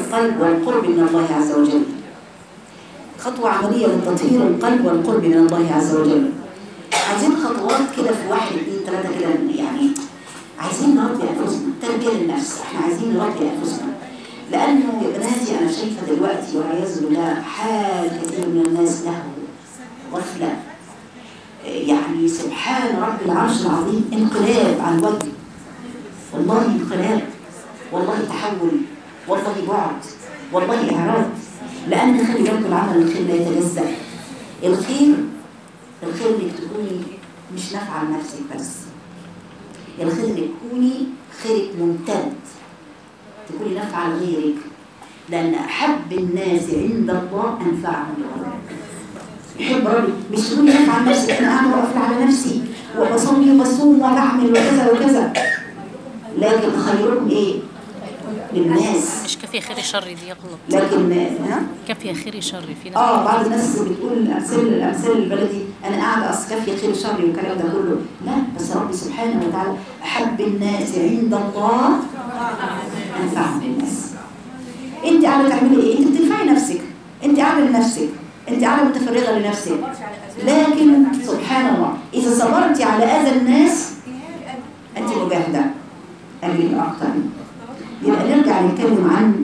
القلب والقرب من الله عز وجل خطوة عملية لتطهير القلب والقرب من الله عز وجل عايزين خطوات كده في واحد اثنين ثلاثة كده يعني عايزين نربي أنفسنا تربية للنفس احنا عايزين نربي أنفسنا لأنه يا بناتي أنا شايفة دلوقتي والعياذ بالله حال كثير من الناس له غفلة يعني سبحان رب العرش العظيم انقلاب عن وجه والله انقلاب والله تحول والله بعد والله إعراض لأن خلي بالك العمل الخير لا يتجزأ الخير الخير انك تكوني مش نافعة لنفسك بس الخير انك تكوني خيرك ممتد تكوني نافعة لغيرك لأن أحب الناس عند الله أنفعهم لغيرك يحب ربي مش تقولي نافعة لنفسك أنا قاعدة وأقفل على نفسي وبصلي وبصوم وبعمل وكذا وكذا لكن خيركم إيه؟ للناس مش كافية خير شر دي يغلط لكن ها؟ كافية خير شر في ناس اه بعض الناس بتقول الامثال الامثال البلدي انا قاعده اصل كافيه خير شر والكلام ده كله لا بس ربي سبحانه وتعالى احب الناس عند الله انفعهم للناس انت قاعده تعملي ايه؟ انت بتنفعي نفسك انت قاعده لنفسك انت قاعده متفرغه لنفسك لكن سبحان الله اذا صبرتي على اذى الناس انت مجاهده اجرك اكتر يبقى نرجع نتكلم عن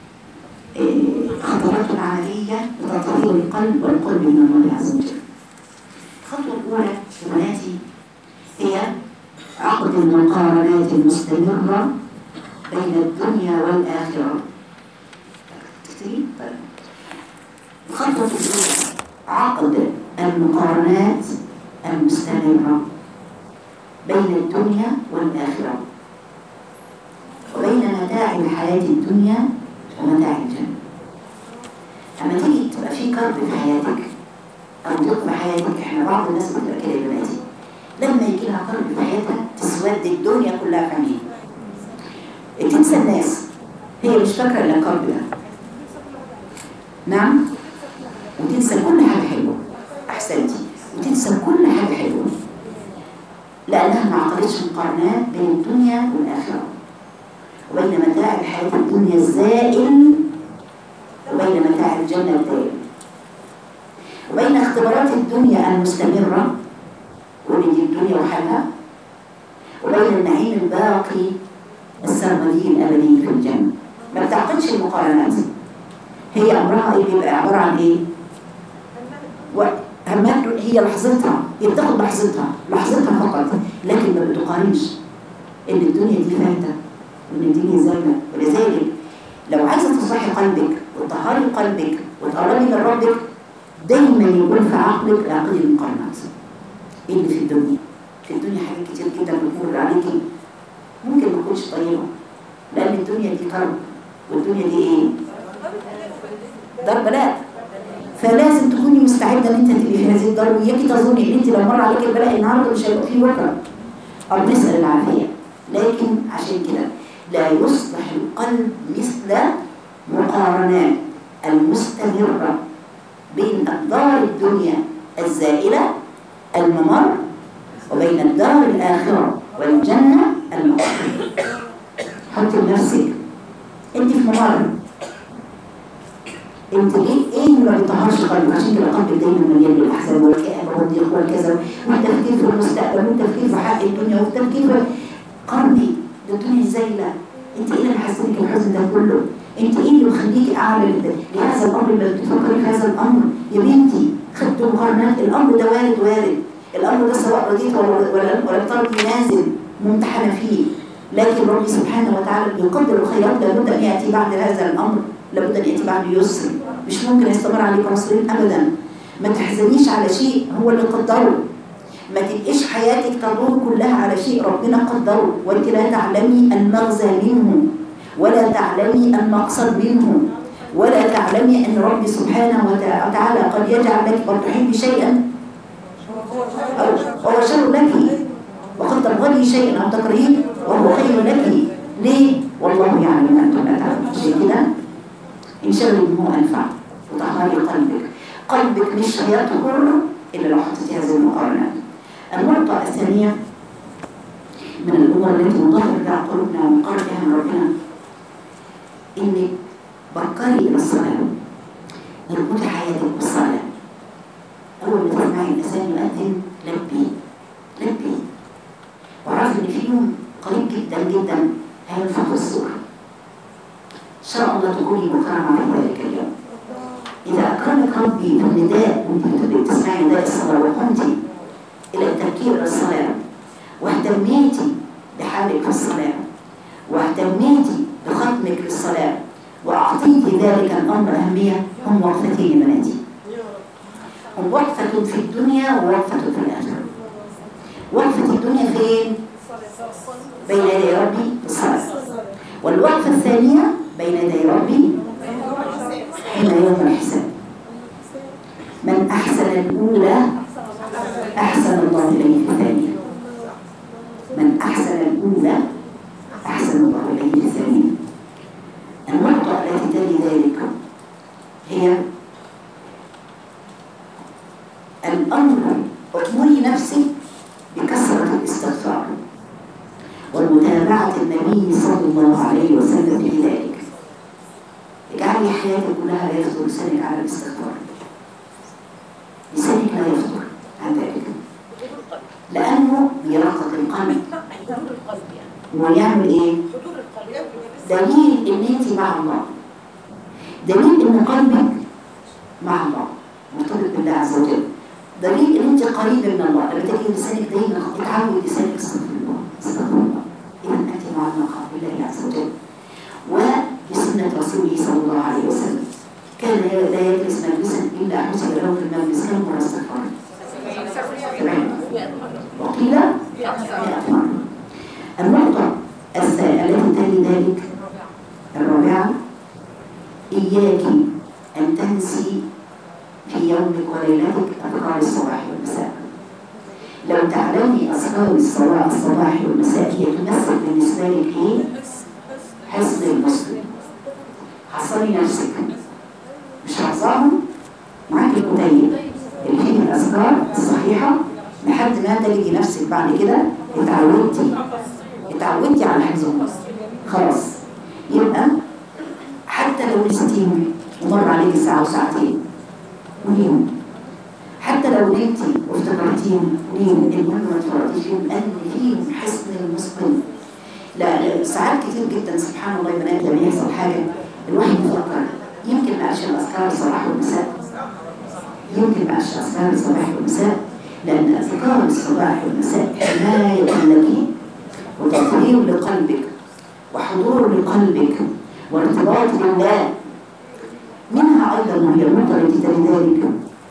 خطوات عملية لتطهير القلب والقرب من الله عز وجل. الخطوة الأولى يا بناتي هي عقد المقارنات المستمرة بين الدنيا والآخرة. تكتبي؟ طيب. الخطوة الأولى عقد المقارنات المستمرة بين الدنيا والآخرة وبين متاع الحياة الدنيا ومتاع الجنة لما تيجي تبقى في كرب في حياتك أو ضيق في حياتك إحنا بعض الناس بتبقى كده يا بناتي لما يجي لها كرب في حياتها تسود الدنيا كلها في عينيها تنسى الناس هي مش فاكرة إلا الكرب ده نعم وتنسى كل حاجة حلوة أحسنتي وتنسى كل حاجة حلوة لأنها ما عقدتش مقارنات بين الدنيا والآخرة وبين متاع الحياة الدنيا الزائل وبين متاع الجنة الدائم وبين اختبارات الدنيا المستمرة واللي دي الدنيا وحالها وبين النعيم الباقي السرمدي الأبدي في الجنة ما بتعقدش المقارنات هي أمرها إيه بيبقى عبارة عن إيه؟ وهمات هي لحظتها هي بتاخد لحظتها لحظتها فقط لكن ما بتقارنش إن الدنيا دي فايتة وإن الدنيا زايلة ولذلك لو عايزة تصحي قلبك وتطهري قلبك وتقربي من ربك دايما يكون في عقلك عقد المقارنات ايه اللي في الدنيا في الدنيا حاجات كتير جدا بتمر عليكي ممكن ما تكونش طيبه لان الدنيا دي كرب والدنيا دي ايه دار بلاء فلازم تكوني مستعده ان انت تبقي في هذه الدار وياكي تظني ان انت لو مر عليك البلاء النهارده مش هيبقى فيه بكره او نسال العافيه لكن عشان كده لا يصلح القلب مثل مقارنات المستمرة بين الدار الدنيا الزائلة الممر وبين الدار الآخرة والجنة الممر حطي لنفسك انت في ممر انت ليه ايه اللي ما بيطهرش قلبك عشان كده قلبك دايما مليان بالاحزان والكآبه والضيق والكذا والتفكير في المستقبل والتفكير في حق الدنيا والتفكير في قلبي ده الدنيا زايله انت ايه اللي محسنك الحزن ده كله انت ايه اللي مخليكي اعمل لهذا الامر اللي بتفكري في هذا الامر يا بنتي خدت مقارنات الامر ده وارد وارد الامر ده سواء رضيت ولا ولا ولا افترضتي نازل ممتحنه فيه لكن ربي سبحانه وتعالى بيقدر الخيرات لابد ان ياتي بعد هذا الامر لابد ان ياتي بعد يسر مش ممكن يستمر عليك عسرين ابدا ما تحزنيش على شيء هو اللي قدره ما تبقيش حياتك تدور كلها على شيء ربنا قدره وانت لا تعلمي المغزى منه ولا تعلمي المقصد منه ولا تعلمي ان ربي سبحانه وتعالى قد يجعل لك قد تحبي شيئا وهو شر لك وقد تبغضي شيئا او تكرهيه وهو خير لك ليه؟ والله يعلم ما انتم لا تعلمون عشان كده انشغلي بما انفع وطهري قلبك قلبك مش هيطهر الا لو حطيتي هذه المقارنات النقطة الثانية من الأمور التي نطهر بها قلوبنا ونقرب بها من ربنا إن بكري إلى الصلاة اربطي حياتك بالصلاة أول ما تسمعي الأذان يؤذن لبي لبي وعرفي إن في يوم قريب جدا جدا هينفخ الصور إن شاء الله تكوني مكرمة في ذلك اليوم إذا أكرمك ربي في النداء وأنت بتبقي تسمعي نداء الصلاة وقمتي إلى التبكير إلى الصلاة واهتميتي بحالك في الصلاة واهتميتي بختمك للصلاة وأعطيتي ذلك الأمر أهمية هم وقفتين يا بناتي هم وقفة في الدنيا ووقفة في الآخرة وقفة الدنيا فين؟ بين يدي ربي في الصلاة والوقفة الثانية بين يدي ربي حين يوم الحساب من أحسن الأولى أحسن الله إليه في الثانية من أحسن الأولى أحسن الله إليه في الثانية النقطة التي تلي ذلك هي الأمر أمري نفسك بكثرة الاستغفار ومتابعة النبي صلى الله عليه وسلم في ذلك اجعلي حياتك كلها لا يفتر لسانك على الاستغفار لسانك لا يفتر عن ذلك لأنه بيرقق القلب ويعمل ايه؟ دليل ان انت مع الله دليل ان قلبك مع الله مرتبط بالله عز وجل دليل ان انت قريبه من الله لما تجي لسانك دايما اتعود لسانك استغفر الله استغفر الله اذا انت مع المقام بالله عز وجل وبسنه رسوله صلى الله عليه وسلم كان لا يجلس مجلسا الا حسب له في المجلس كم مره استغفار وقيل مئة مرة النقطة الثانية التي تلي ذلك الرابعة إياك أن تنسي في يومك وليلتك أذكار الصباح والمساء لو تعلمي أذكار الصباح الصباح والمساء هي تمثل بالنسبة لك إيه؟ حصن المسلم حصني نفسك مش حافظاهم معاك الكتيب اللي فيه الأذكار الصحيحة لحد ما تلاقي نفسك بعد كده اتعودتي اتعودتي على حفظهم خلاص يبقى حتى لو نسيتيهم ومر عليك ساعة وساعتين قوليهم حتى لو نمتي وافتكرتيهم قوليهم المهم ما تفرطيش فيهم لأن فيهم حسن المسلم لا لا ساعات كتير جدا سبحان الله يا بنات لما يحصل حاجة الواحد يفكر يمكن ما قالش الأذكار الصباح والمساء يمكن ما قالش أذكار الصباح والمساء لأن أذكار الصباح والمساء حماية لك وتطهير لقلبك وحضور لقلبك وارتباط بالله منها أيضا وهي النقطة التي تلي ذلك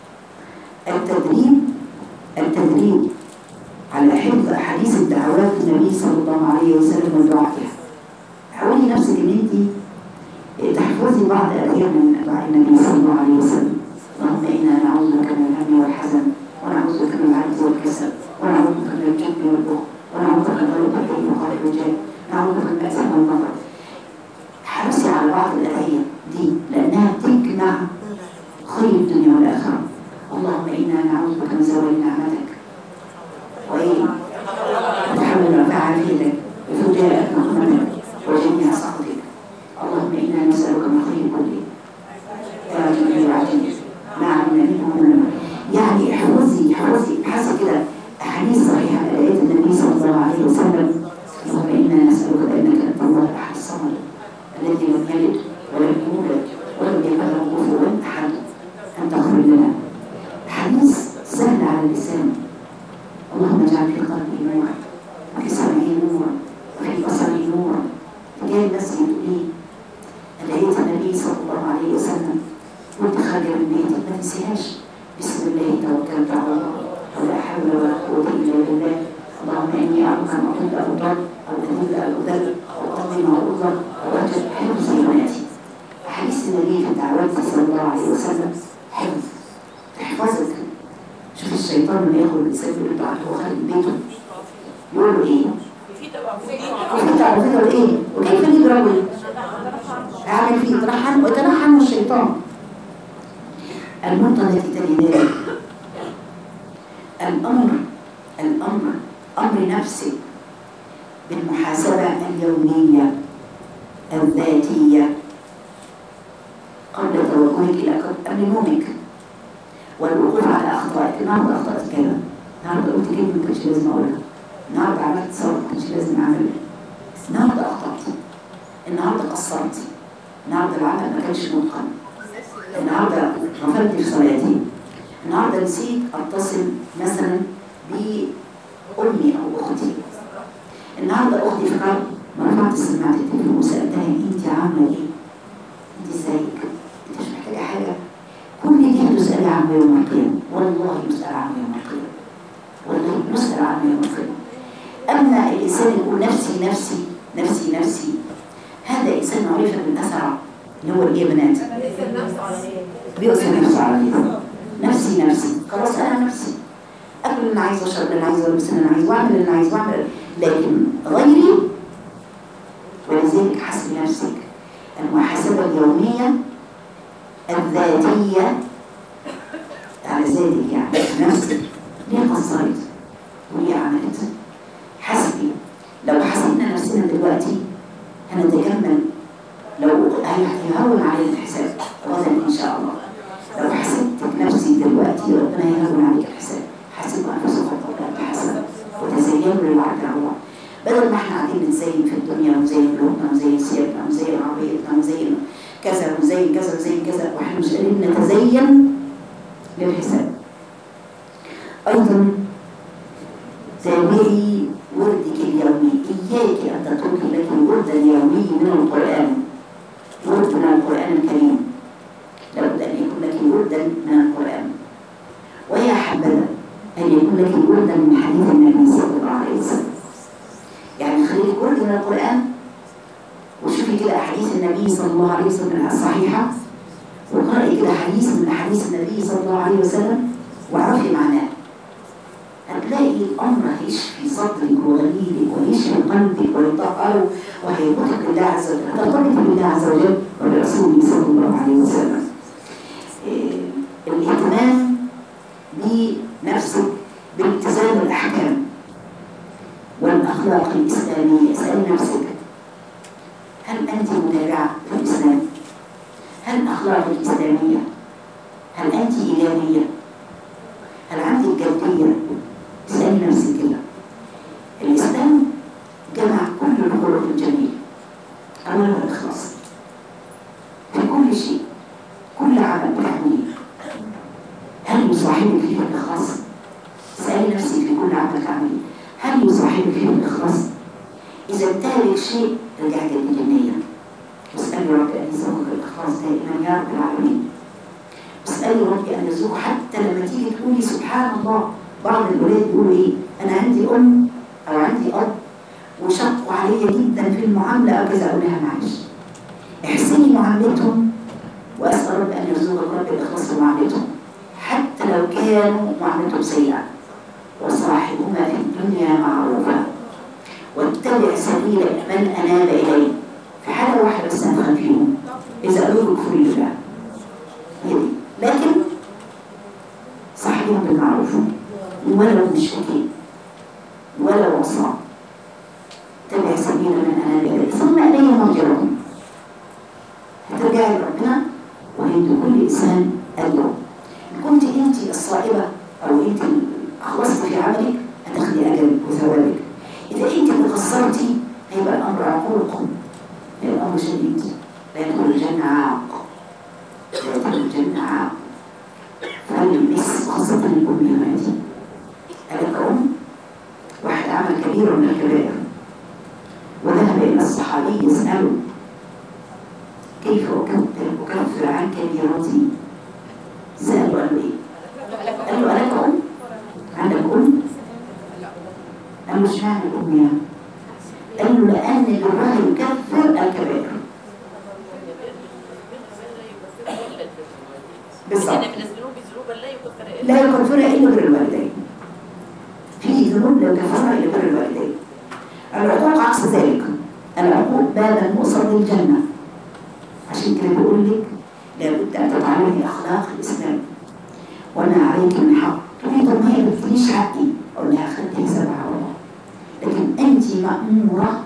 التدريب التدريب على حفظ أحاديث الدعوات النبي صلى الله عليه وسلم ودعائها حاولي نفسك إن أنت تحفظي بعض آيات من دعاء النبي صلى الله عليه وسلم اللهم إنا نعوذ بك من الهم والحزن ونعوذ بك من العجز والكسل ونعوذ بك من الجبن والبخل ونعوذ بك من غلبة الدين وقهر الرجال نعوذ بك من الأسى والمطر حرصي على بعض الآيات دي لأنها تجمع خير الدنيا والآخرة اللهم إنا نعوذ بك من زوال نعمتك وإيه وتحول عافيتك وفجاءة نقمتك وجميع سخطك اللهم إنا نسألك من خير كله وعجل وعجل مع النبي ومن يعني احفظي احفظي حسب كده احاديث صحيحه من ايات النبي صلى الله عليه وسلم اللهم انا نسالك بانك انت الله الاحد الصمد الذي لم يلد ولم يولد ولم يكن له كفوا احد ان تغفر لنا حديث سهل على اللسان اللهم اجعل في قلبي نورا وفي سمعي نورا وفي بصري نورا جاي الناس يقول الايات النبي صلى الله عليه وسلم وانت خارجه من بيتك ما تنسيهاش بسم الله توكلت على الله ولا حول ولا قوة إلا بالله اللهم إني أعوذ أن أضل أو ضل أو أذل أو أذل أو أظلم أو أظلم أو أجل حفظ بناتي أحاديث النبي في الدعوات صلى الله عليه وسلم حفظ تحفظك شوف الشيطان لما ياخد الإنسان يقول له هو خارج من بيته يقول له إيه؟ وفي تعرفين إيه؟ وكيف يضربه؟ أعمل فيه يترحم ويتنحم الشيطان النقطة التي تلي ذلك الأمر الأمر أمر نفسك بالمحاسبة اليومية الذاتية قبل نومك والوقوف على اخطائك النهارده اخطات كذا النهارده قلت كلمه ما كانش لازم اقولها النهارده عملت تصرف ما كانش لازم اعمله النهارده اخطات النهارده قصرت النهارده العمل ما كانش متقن النهارده غفلت في صلاتي النهارده نسيت اتصل مثلا بامي او اختي النهارده اختي في قلب ما رفعت سماعه التليفون وسالتها انت عامله ايه؟ انت ازيك؟ انت مش محتاجه حاجه؟ كل دي هتسالي عنه يوم القيامه والله يسال عنه يوم القيامه والله يسال عنه يوم القيامه اما الانسان يقول نفسي نفسي نفسي نفسي هذا انسان عرف بالاثر اللي هو الايه يا بنات؟ بيؤثر نفسه على الناس نفسي نفسي خلاص انا نفسي اكل اللي انا عايزه واشرب اللي انا عايزه والبس اللي انا عايزه واعمل اللي انا عايزه واعمل لكن غيري ولذلك حسب نفسك المحاسبه اليوميه الذاتيه على ذاتك يعني نفسك ليه قصرت وليه عملت حسبي لو حسبنا نفسنا دلوقتي هنتجمل لو هيهون علينا الحساب غدا ان شاء الله لو حسبتك نفسي دلوقتي ربنا يهون عليك الحساب حاسبوا انفسكم قبل ان تحاسبوا وتزينوا للوعد الله بدل ما احنا قاعدين نزين في الدنيا ونزين بيوتنا ونزين سيرتنا ونزين عربيتنا ونزين كذا ونزين كذا ونزين كذا واحنا مش قادرين نتزين للحساب ايضا تابعي وردك اليومي اياك ان تتركي لك وردا يومي من القران ورد من القران الكريم لابد ان يكون لك وردا من القران ويا حبذا ان يكون لك وردا من حديث النبي صلى الله عليه وسلم يعني خليك ورد من القران وشوفي كده احاديث النبي صلى الله عليه وسلم الصحيحه وقرأي كده حديث من احاديث النبي صلى الله عليه وسلم واعرفي معناه هتلاقي الامر هيشفي صدرك وغليلك ويشفي قلبك ويطهره وهيربطك بالله عز وجل هترتبط بالله عز وجل وبرسوله صلى الله عليه وسلم إيه، الاهتمام بنفسك بالتزام الاحكام والاخلاق الاسلاميه اسالي نفسك هل انت متابعه في الاسلام هل اخلاقك الاسلاميه هل انت ايجابيه هل عندك جديه اسالي نفسك كده الاسلام جمع كل الخلق الجميل اولا الاخلاص في كل شيء كل عمل بتعمليه هل يصاحبك فيه الاخلاص اسالي نفسك في كل عمل تعمليه هل يصاحبك فيه الاخلاص اذا انتهى لك شيء رجع جديد النيه واسالي ربي ان يرزقك الاخلاص دائما يا رب العالمين واسالي ربي ان يرزقك حتى لما تيجي تقولي سبحان الله بعض الولاد يقولوا ايه انا عندي ام او عندي اب وشقوا عليا جدا في المعامله او كذا اقول لها معلش احسني معاملتهم واسال رب ان يرزقك رب الاخلاص في معاملتهم حتى لو كانوا معاملتهم سيئه وصاحبهما في الدنيا معروفا واتبع سبيل من اناب اليه في حاله واحده بس ادخل فيهم اذا قالوا له كفر لله هي دي. لكن صاحبهم بالمعروف ولو مش وكيل ولو وصى تبع سبيل من اناب اليه ثم الي مرجعهم هترجعي لربنا وعند كل انسان اليوم كنت انت الصائبه او انت اخلصت في عملك هتاخدي اجرك وثوابك اذا انت اللي قصرتي هيبقى الامر عقوق هيبقى الامر شديد لا يدخل الجنه عاق لا يدخل الجنه عاق فالمس خاصه الامهات ألك أم واحد عمل كبير من الكبائر وذهب إلى الصحابي يسأله كيف أكفر أكفر عن كبيرتي سأله قال له إيه؟ قال له ألك أم؟ عندك أم؟ قال له اشمعنى الأم يعني؟ قال له لأن برها يكفر الكبائر بالظبط إن من الذنوب ذنوبا لا يكفر إلا لا يكفرها إلا بر الوالدين في ذنوب لا يكفرها إلا بر الوالدين العقوق عكس ذلك العقوق باب مؤصل للجنة عشان كده بيقول لك لابد أن تتعلمي أخلاق الإسلام وما عليك من حق تقولي طب ما هي ما بتدينيش حقي أقول لها خدتي سبعة والله لكن أنت مأمورة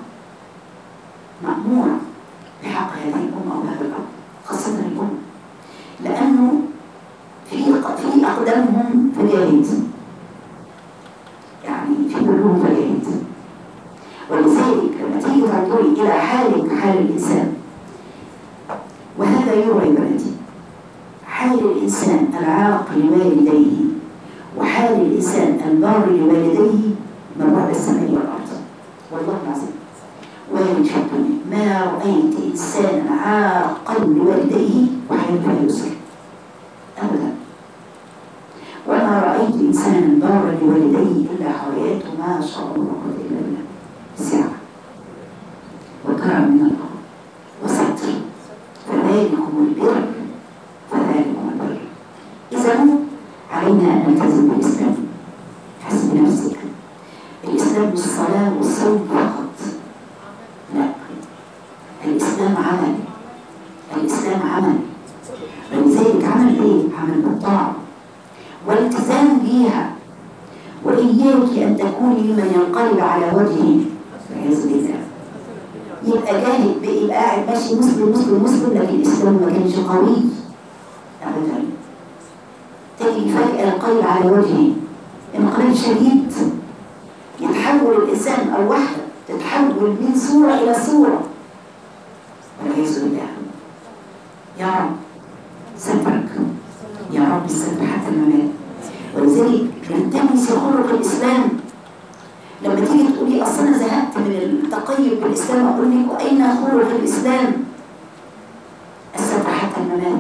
مأمورة بحق هذه الأم أو هذا الأب خاصة الأم لأنه يروى يا بناتي حال الإنسان العاق لوالديه وحال الإنسان البار لوالديه من رب السماء والأرض والله العظيم وارد في الدنيا ما رأيت إنسانا عاقا لوالديه وحياته لا يسر أبدا وما رأيت إنسانا بارا لوالديه إلا حياته ما شاء الله لا قوة إلا بالله سعة وكرم من الله وستر فذلكم البر فذلكم البر إذا علينا أن نلتزم بالإسلام حسب نفسك الإسلام مش الصلاة والصوم فقط لا الإسلام عمل الإسلام عمل ولذلك عمل إيه؟ عمل بالطاعة والالتزام بيها وإياك أن تكوني ممن ينقلب على وجهه والعياذ بالله يبقى جاهد يبقى قاعد ماشي مسلم مسلم مسلم لكن الإسلام ما كانش قوي أبدا تجي فجأة القلب على وجهه انقلاب شديد يتحول الإنسان أو واحدة تتحول من صورة إلى صورة والعياذ بالله يا رب سترك يا رب الستر حتى الممات ولذلك التمسي خلق الإسلام لما تيجي تقولي أصل أنا زهقت من التقيد بالإسلام أقول لك وأين خلق الإسلام الستر حتى الممات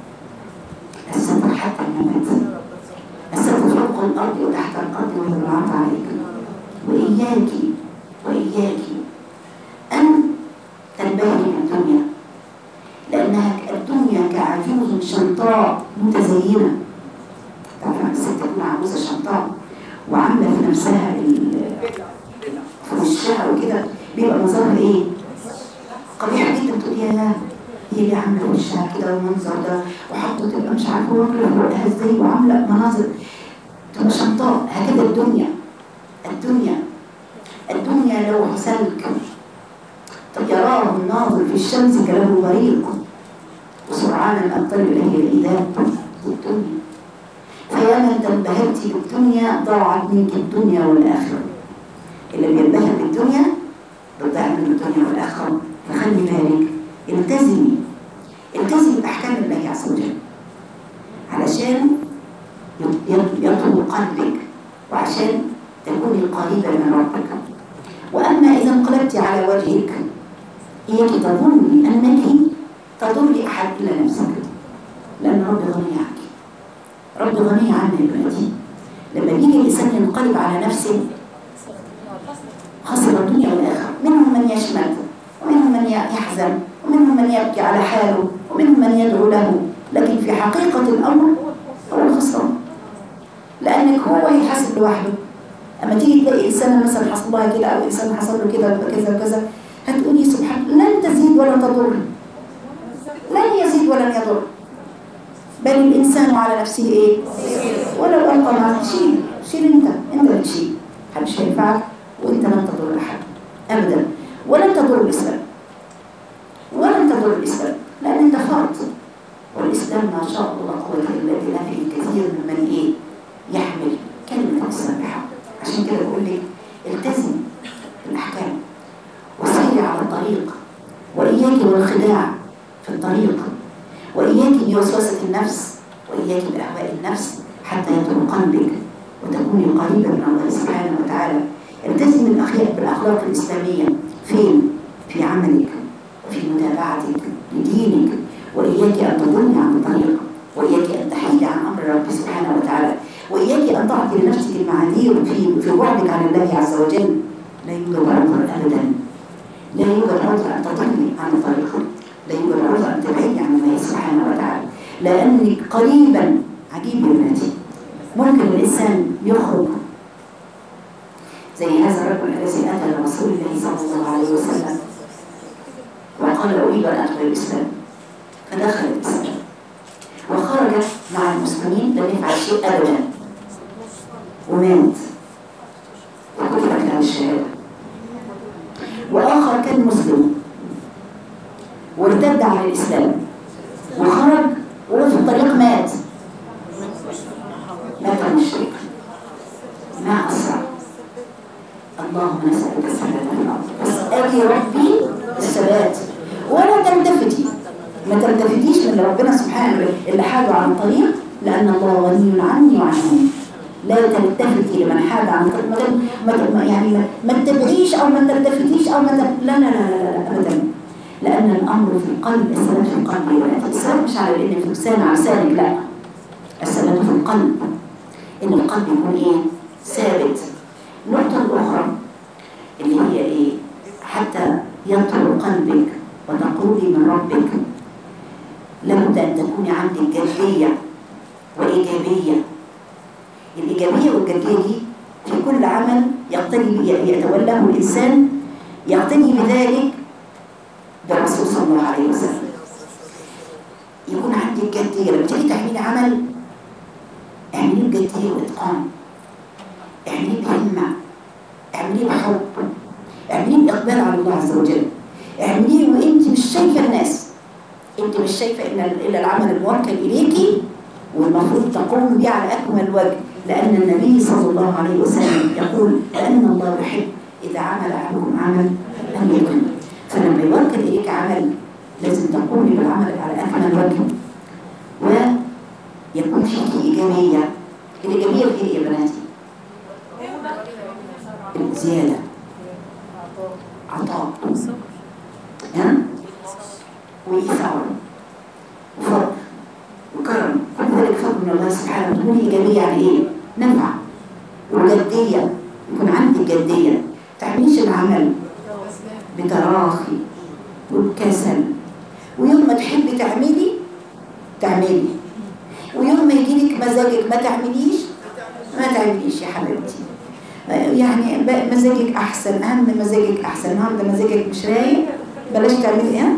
الستر حتى الممات الستر فوق الأرض وتحت الأرض وهو العرض عليك وإياك وإياك أن تنبهري بالدنيا لأنها الدنيا كعجوز شنطاء متزينة تعرف الست تكون عجوزة شنطاء وعاملة في نفسها ال- في وشها وكده بيبقى منظرها ايه؟ قبيح جدا تقول يا هي اللي عاملة وشها كده والمنظر ده وحاطة تبقى مش عارفة واكلة فوقها ازاي وعاملة مناظر تبقى شنطاء هكذا الدنيا الدنيا الدنيا لو سلك طب يراه الناظر في الشمس كله بريق وسرعان الأبطال إليه الإذاب الدنيا فيا من تنبهرت بالدنيا ضاعت منك الدنيا والآخرة اللي بينبهر بالدنيا بتضيع منه الدنيا والآخرة فخلي بالك التزمي التزمي بأحكام الله عز وجل علشان يطلب قلبك وعشان تكوني قريبة من ربك وأما إذا انقلبت على وجهك إياك تظني أنك تضري أحد إلا نفسك لأن رب غني عنك رب غني عنك يا بناتي لما بيجي الإنسان ينقلب على نفسه خسر الدنيا والآخرة منهم من يشمت ومنهم من يحزن ومنهم من يبكي على حاله ومنهم من يدعو له لكن في حقيقة الأمر هو الخسران لأنك هو يحاسب لوحده اما تيجي تلاقي انسان مثلا حصل لها كده او انسان حصل له كده كذا وكذا هتقولي سبحان لن تزيد ولا تضر لن يزيد ولن يضر بل الانسان على نفسه ايه ولو القى معك شيل شيل انت انت اللي تشيل محدش هينفعك وانت لن تضر احد ابدا ولن تضر الاسلام ولن تضر الاسلام لان انت فرد والاسلام ما شاء الله لا قوه الا بالله فيه كثير من ايه يحمل كلمه الاسلام بحق عشان كده بقول لك التزم بالاحكام وسيري على الطريق واياك والخداع في الطريق واياك بوسوسه النفس واياك باهواء النفس حتى يدخل قلبك وتكوني قريبه من الله سبحانه وتعالى التزم الاخلاق بالاخلاق الاسلاميه فين في عملك وفي متابعتك لدينك واياك ان تضلي عن الطريق واياك ان تحيدي عن امر ربك سبحانه وتعالى وإياك أن تعطي لنفسك المعاذير في في بعدك عن الله عز وجل لا يوجد عذر أبدا لا يوجد عذر أن تضلي عن الطريق لا يوجد عذر أن تبعدي عن الله سبحانه وتعالى لأنك قريبا عجيب يا بناتي ممكن الإنسان يخرج زي هذا الرجل الذي أتى لرسول الله صلى الله عليه وسلم وقال أريد أن أدخل الإسلام فدخل الإسلام وخرج مع المسلمين لم يفعل شيء أبدا ومات وكتبت له الشهادة وآخر كان مسلم وارتد عن الإسلام وخرج وهو في الطريق مات مات عن الشرك ما أسرع اللهم نسألك الثبات في الأرض اسألي ربي الثبات ولا تلتفتي ما ما تلتفتيش من اللي ربنا سبحانه اللي حادوا عن الطريق لأن الله غني عني وعنهم لا تلتفتي لمن حاد عن الطريق ما تل- ما تل- ما- يعني ما- ما تبغيش أو ما تلتفتيش أو ما تل- لا لا لا لا, لا أبدا لأن الأمر في القلب الثبات في القلب يا بنات الثبات مش على إن في لسان على لسانك لا الثبات في القلب إن القلب يكون إيه ثابت النقطة الأخرى اللي هي إيه حتى يطهر قلبك وتقربي من ربك لابد أن تكوني عندك جدية وإيجابية الإيجابية والجدية دي في كل عمل يقتدي يتولاه الإنسان يقتدي بذلك بالرسول صلى الله عليه وسلم يكون عندك جدية لما تيجي تعملي عمل اعمليه بجدية وإتقان اعمليه بهمة اعمليه بحب اعمليه بإقبال على الله عز وجل اعمليه وانت مش شايفة الناس انت مش شايفة ان الا العمل الموكل اليكي والمفروض تقوم به على اكمل وجه لان النبي صلى الله عليه وسلم يقول لان الله يحب اذا عمل احدكم عمل ان يكن فلما يوكل اليك عمل لازم تقومي بالعمل على اكمل وجه ويكون فيك ايجابيه الايجابيه اللي هي ايه يا بناتي؟ الزياده عطاء ها وإيثار وفضل وكرم كل ذلك فضل من الله سبحانه تكون إيجابية يعني إيه؟ نفع وجدية يكون عندك جدية ما تعمليش العمل بتراخي والكسل ويوم ما تحبي تعملي تعملي ويوم ما يجيلك مزاجك ما تعمليش ما تعمليش يا حبيبتي يعني ب- مزاجك احسن اهم مزاجك احسن النهارده مزاجك مش رايق بلاش تعملي ايه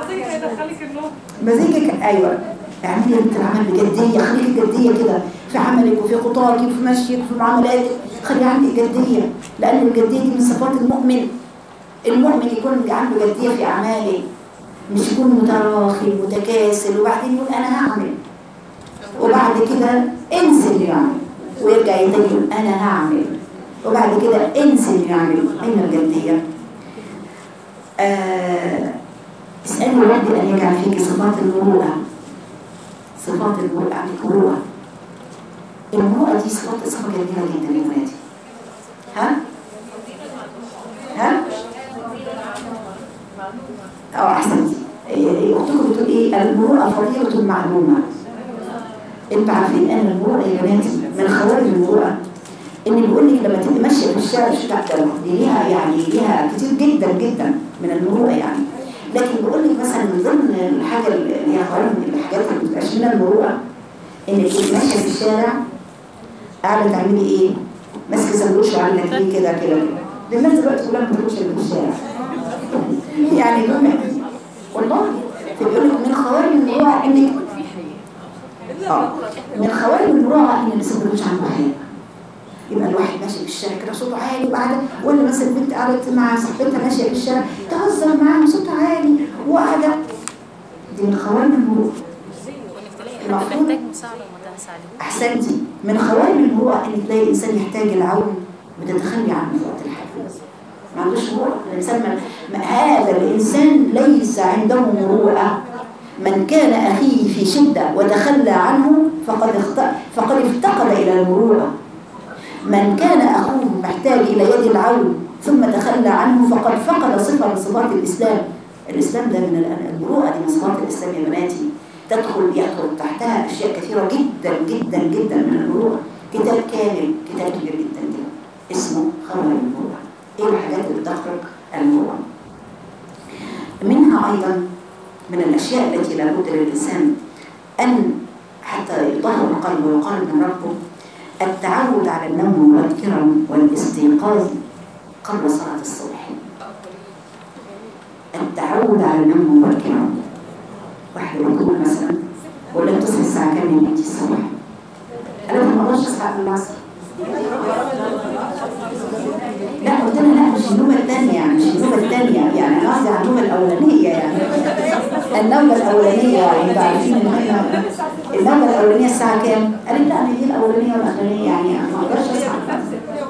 مزاجك ايوه اعملي انت العمل بجديه خليكي جديه كده في عملك وفي خطاك وفي مشيك وفي معاملاتك خلي عندك جديه لان الجديه دي من صفات المؤمن المؤمن يكون عنده جديه في اعماله مش يكون متراخي متكاسل وبعدين يقول انا هعمل وبعد كده انزل يعمل ويرجع تاني يقول انا هعمل وبعد كده انزل يعمل اين الجديه آه اسألي ربي أن يجعل فيك صفات المروءة صفات المروءة عندك مروءة المروءة دي صفات صفة جميلة جدا يا بناتي ها؟ ها؟ اه احسنتي إيه، اختكم بتقول ايه المروءة فضيلة معلومة انتوا عارفين ان المروءة يا بناتي من خوارج المروءة ان بيقول لك لما تبقي ماشيه في الشارع مش تعترف دي ليها يعني ليها كتير جدا جدا من المروءه يعني لكن بيقول لك مثلا من ضمن الحاجه اللي هي خوارج من الحاجات اللي بتبقاش من المروءه انك تبقي ماشيه في الشارع قاعده تعملي ايه؟ ماسكه سندوتش وعامله كده كده كده كده الناس دلوقتي كلها ما بتاكلش إلا في الشارع يعني دول والله فبيقول لك من خوارج المروءه انك اه من خوارج المروءه ان الانسان ما يكونش عنده حياه يبقى الواحد ماشي في الشارع كده صوته عالي وقاعده ولا مثلا البنت قعدت مع صاحبتها ماشيه في الشارع تهزر معاها صوتها عالي وقاعده دي من خوارم المروءه وانك تلاقي حد المفروض- محتاج مساعده وما تساعدهوش احسنتي من خوارم المروءه ان تلاقي الانسان يحتاج العون وتتخلي عنه في وقت الحاجه ما عندوش مروءه الانسان ما ما- هذا الانسان ليس عنده مروءه من كان اخيه في شده وتخلى عنه فقد اخت... فقد افتقد الى المروءه من كان أخوه محتاج إلى يد العون ثم تخلى عنه فقد فقد صفة من صفات الإسلام الإسلام ده من ال- المروءة دي من صفات الإسلام يا بناتي تدخل يدخل تحتها أشياء كثيرة جدا جدا جدا من المروءة كتاب كامل كتاب كبير جدا جدا اسمه خوارم المروءة إيه الحاجات اللي بتخرج المروءة منها أيضا من الأشياء التي لابد للإنسان أن حتى يطهر القلب ويقرب من ربه التعود على النوم مبكرا والاستيقاظ قبل صلاة الصبح التعود على النوم مبكرا واحد يقول مثلا ولا تصحي الساعة كام يا بنتي الصبح؟ أنا ما أقدرش أصحى قبل العصر لا قلت لها لا مش النوبة الثانية يعني مش النوبة الثانية يعني أنا قصدي على النوبة الأولانية يعني النوبة الأولانية يعني أنتوا عارفين إن إحنا النوبة الأولانية الساعة كام؟ قالت لا أنا دي الأولانية والأخرانية يعني ما أقدرش أصحى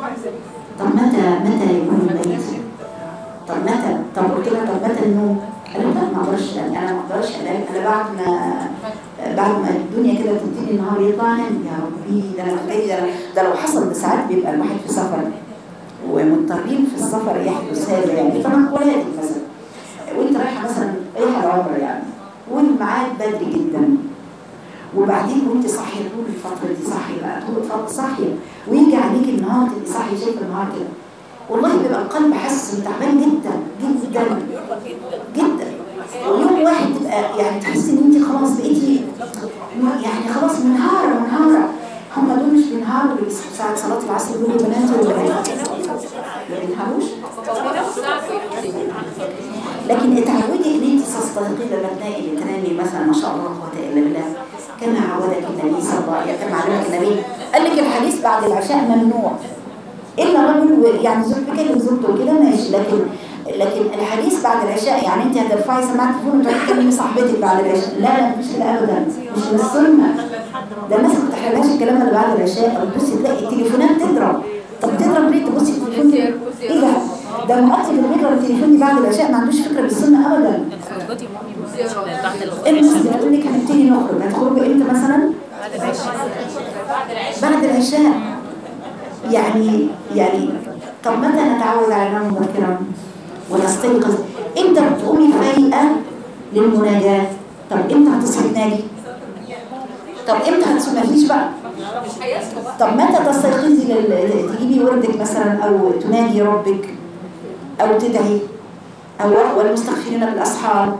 طب متى متى يكون الميت؟ طب متى؟ طب قلت لها طب متى النوم؟ قال له لا ما اقدرش أنام. انا ما اقدرش انام انا بعد ما بعد ما الدنيا كده تبتدي النهار يطلع انام يا ربي ده انا محتاج ده أنا- ده لو حصل ده ساعات بيبقى الواحد في سفر ومضطرين في السفر يحدث هذا يعني طبعا ولادك مثلا وانت رايحه مثلا رايحه العمره يعني والميعاد بدري جدا وبعدين وانت صاحيه طول الفتره دي صاحيه بقى طول الفتره صاحيه ويجي عليك النهار تبقي صاحيه شايفه النهار كده والله بيبقى القلب حاسس انه تعبان جدا جدا جدا ويوم واحد تبقى يعني تحس ان انت خلاص بقيتي يعني خلاص منهاره منهاره هم دول مش بينهاروا اللي بيصحوا ساعه صلاه العصر دول بنات ولا بنات ما بينهاروش لكن اتعودي ان انت تستيقظي لما تنامي تنامي مثلا ما شاء الله لا قوه الا بالله كما عودك النبي صلى الله عليه وسلم كما علمك النبي قال لك الحديث بعد العشاء ممنوع الا رجل يعني زوج بيكلم زوجته كده ماشي لكن لكن الحديث بعد العشاء يعني انت هترفعي سماعه التليفون وتروحي تكلمي صاحبتك بعد العشاء لا لا مش كده ابدا مش من السنه ده الناس ما بتحرمهاش الكلام اللي بعد العشاء او تبصي تلاقي التليفونات تضرب طب تضرب ليه تبصي التليفون كده؟ ايه ده؟ ده المؤكد اللي بيضرب التليفون دي بعد العشاء ما عندوش فكره بالسنه ابدا الخروجات يا مامي مش بعد الناس الغروب بتقول لك هنبتدي نخرج هتخرجوا امتى مثلا؟ بعد العشاء بعد العشاء يعني يعني طب متى نتعود على النوم مبكرا ونستيقظ امتى بتقومي فايقه للمناجاه طب امتى هتصحي تناجي طب امتى هتصحي مفيش بقى طب متى تستيقظي لل... تجيبي وردك مثلا او تناجي ربك او تدعي او والمستغفرين بالاسحار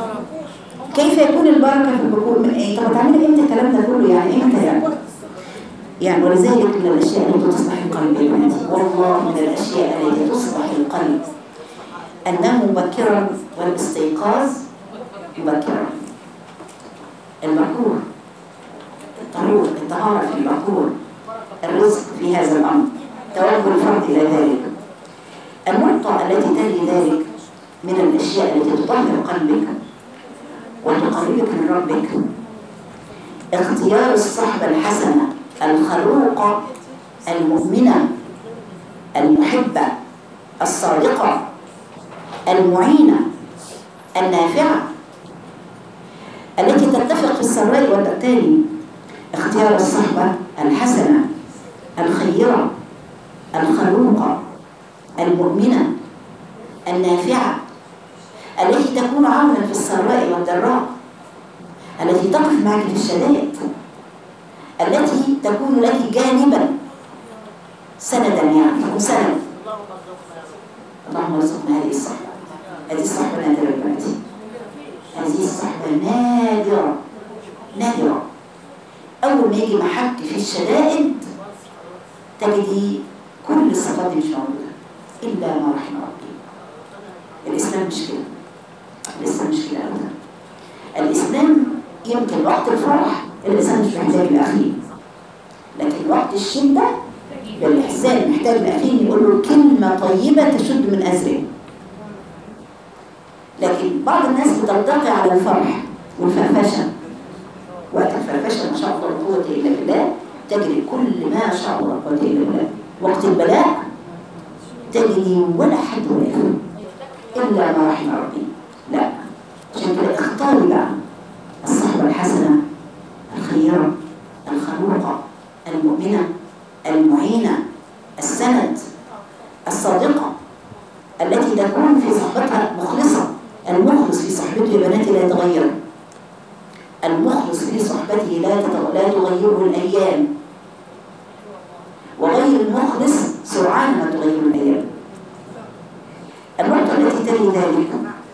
كيف يكون البركه في البكور من ايه طب هتعملي امتى الكلام ده كله يعني امتى يعني يعني ولذلك من الأشياء التي تصلح القلب يا بناتي والله من الأشياء التي تصلح القلب النوم مبكرا والاستيقاظ مبكرا المكروه الطهور الطهارة في المكروه الرزق في هذا الأمر توجه الفرد إلى ذلك النقطة التي تلي ذلك من الأشياء التي تطهر قلبك وتقربك من ربك اختيار الصحبة الحسنة الخلوقة المؤمنة المحبة الصادقة المعينة النافعة التي تتفق في السراء والتالي اختيار الصحبة الحسنة الخيرة الخلوقة المؤمنة النافعة التي تكون عونا في السراء والضراء التي تقف معك في الشدائد التي تكون لك جانبا سندا يعني تكون سند اللهم ارزقنا هذه الصحبة هذه الصحبة نادرة يا بناتي هذه الصحبة نادرة نادرة أول ما يجي محك في الشدائد تجدي كل الصفات دي مش موجودة إلا ما رحم ربي الإسلام مش كده الإسلام مش كده أبدا الإسلام يمكن وقت الفرح الإنسان مش محتاج لأخيه لكن وقت الشدة الإحسان محتاج لأخيه يقول له كلمة طيبة تشد من أزره لكن بعض الناس بتلتقي على الفرح والفرفشة وقت الفرفشة ما شاء الله لا قوة إلا بالله تجري كل ما شاء الله لا قوة إلا بالله وقت البلاء تجري ولا حد واقف إلا ما رحم ربي لا عشان كده اختاري بقى الصحبة الحسنة الخيرة الخلوقة المؤمنة المعينة السند الصادقة التي تكون في صحبتها مخلصة المخلص في صحبته يا بناتي لا يتغير المخلص في صحبته لا تتغ- لا تغيره الأيام وغير المخلص سرعان ما تغير الأيام النقطة التي تلي ذلك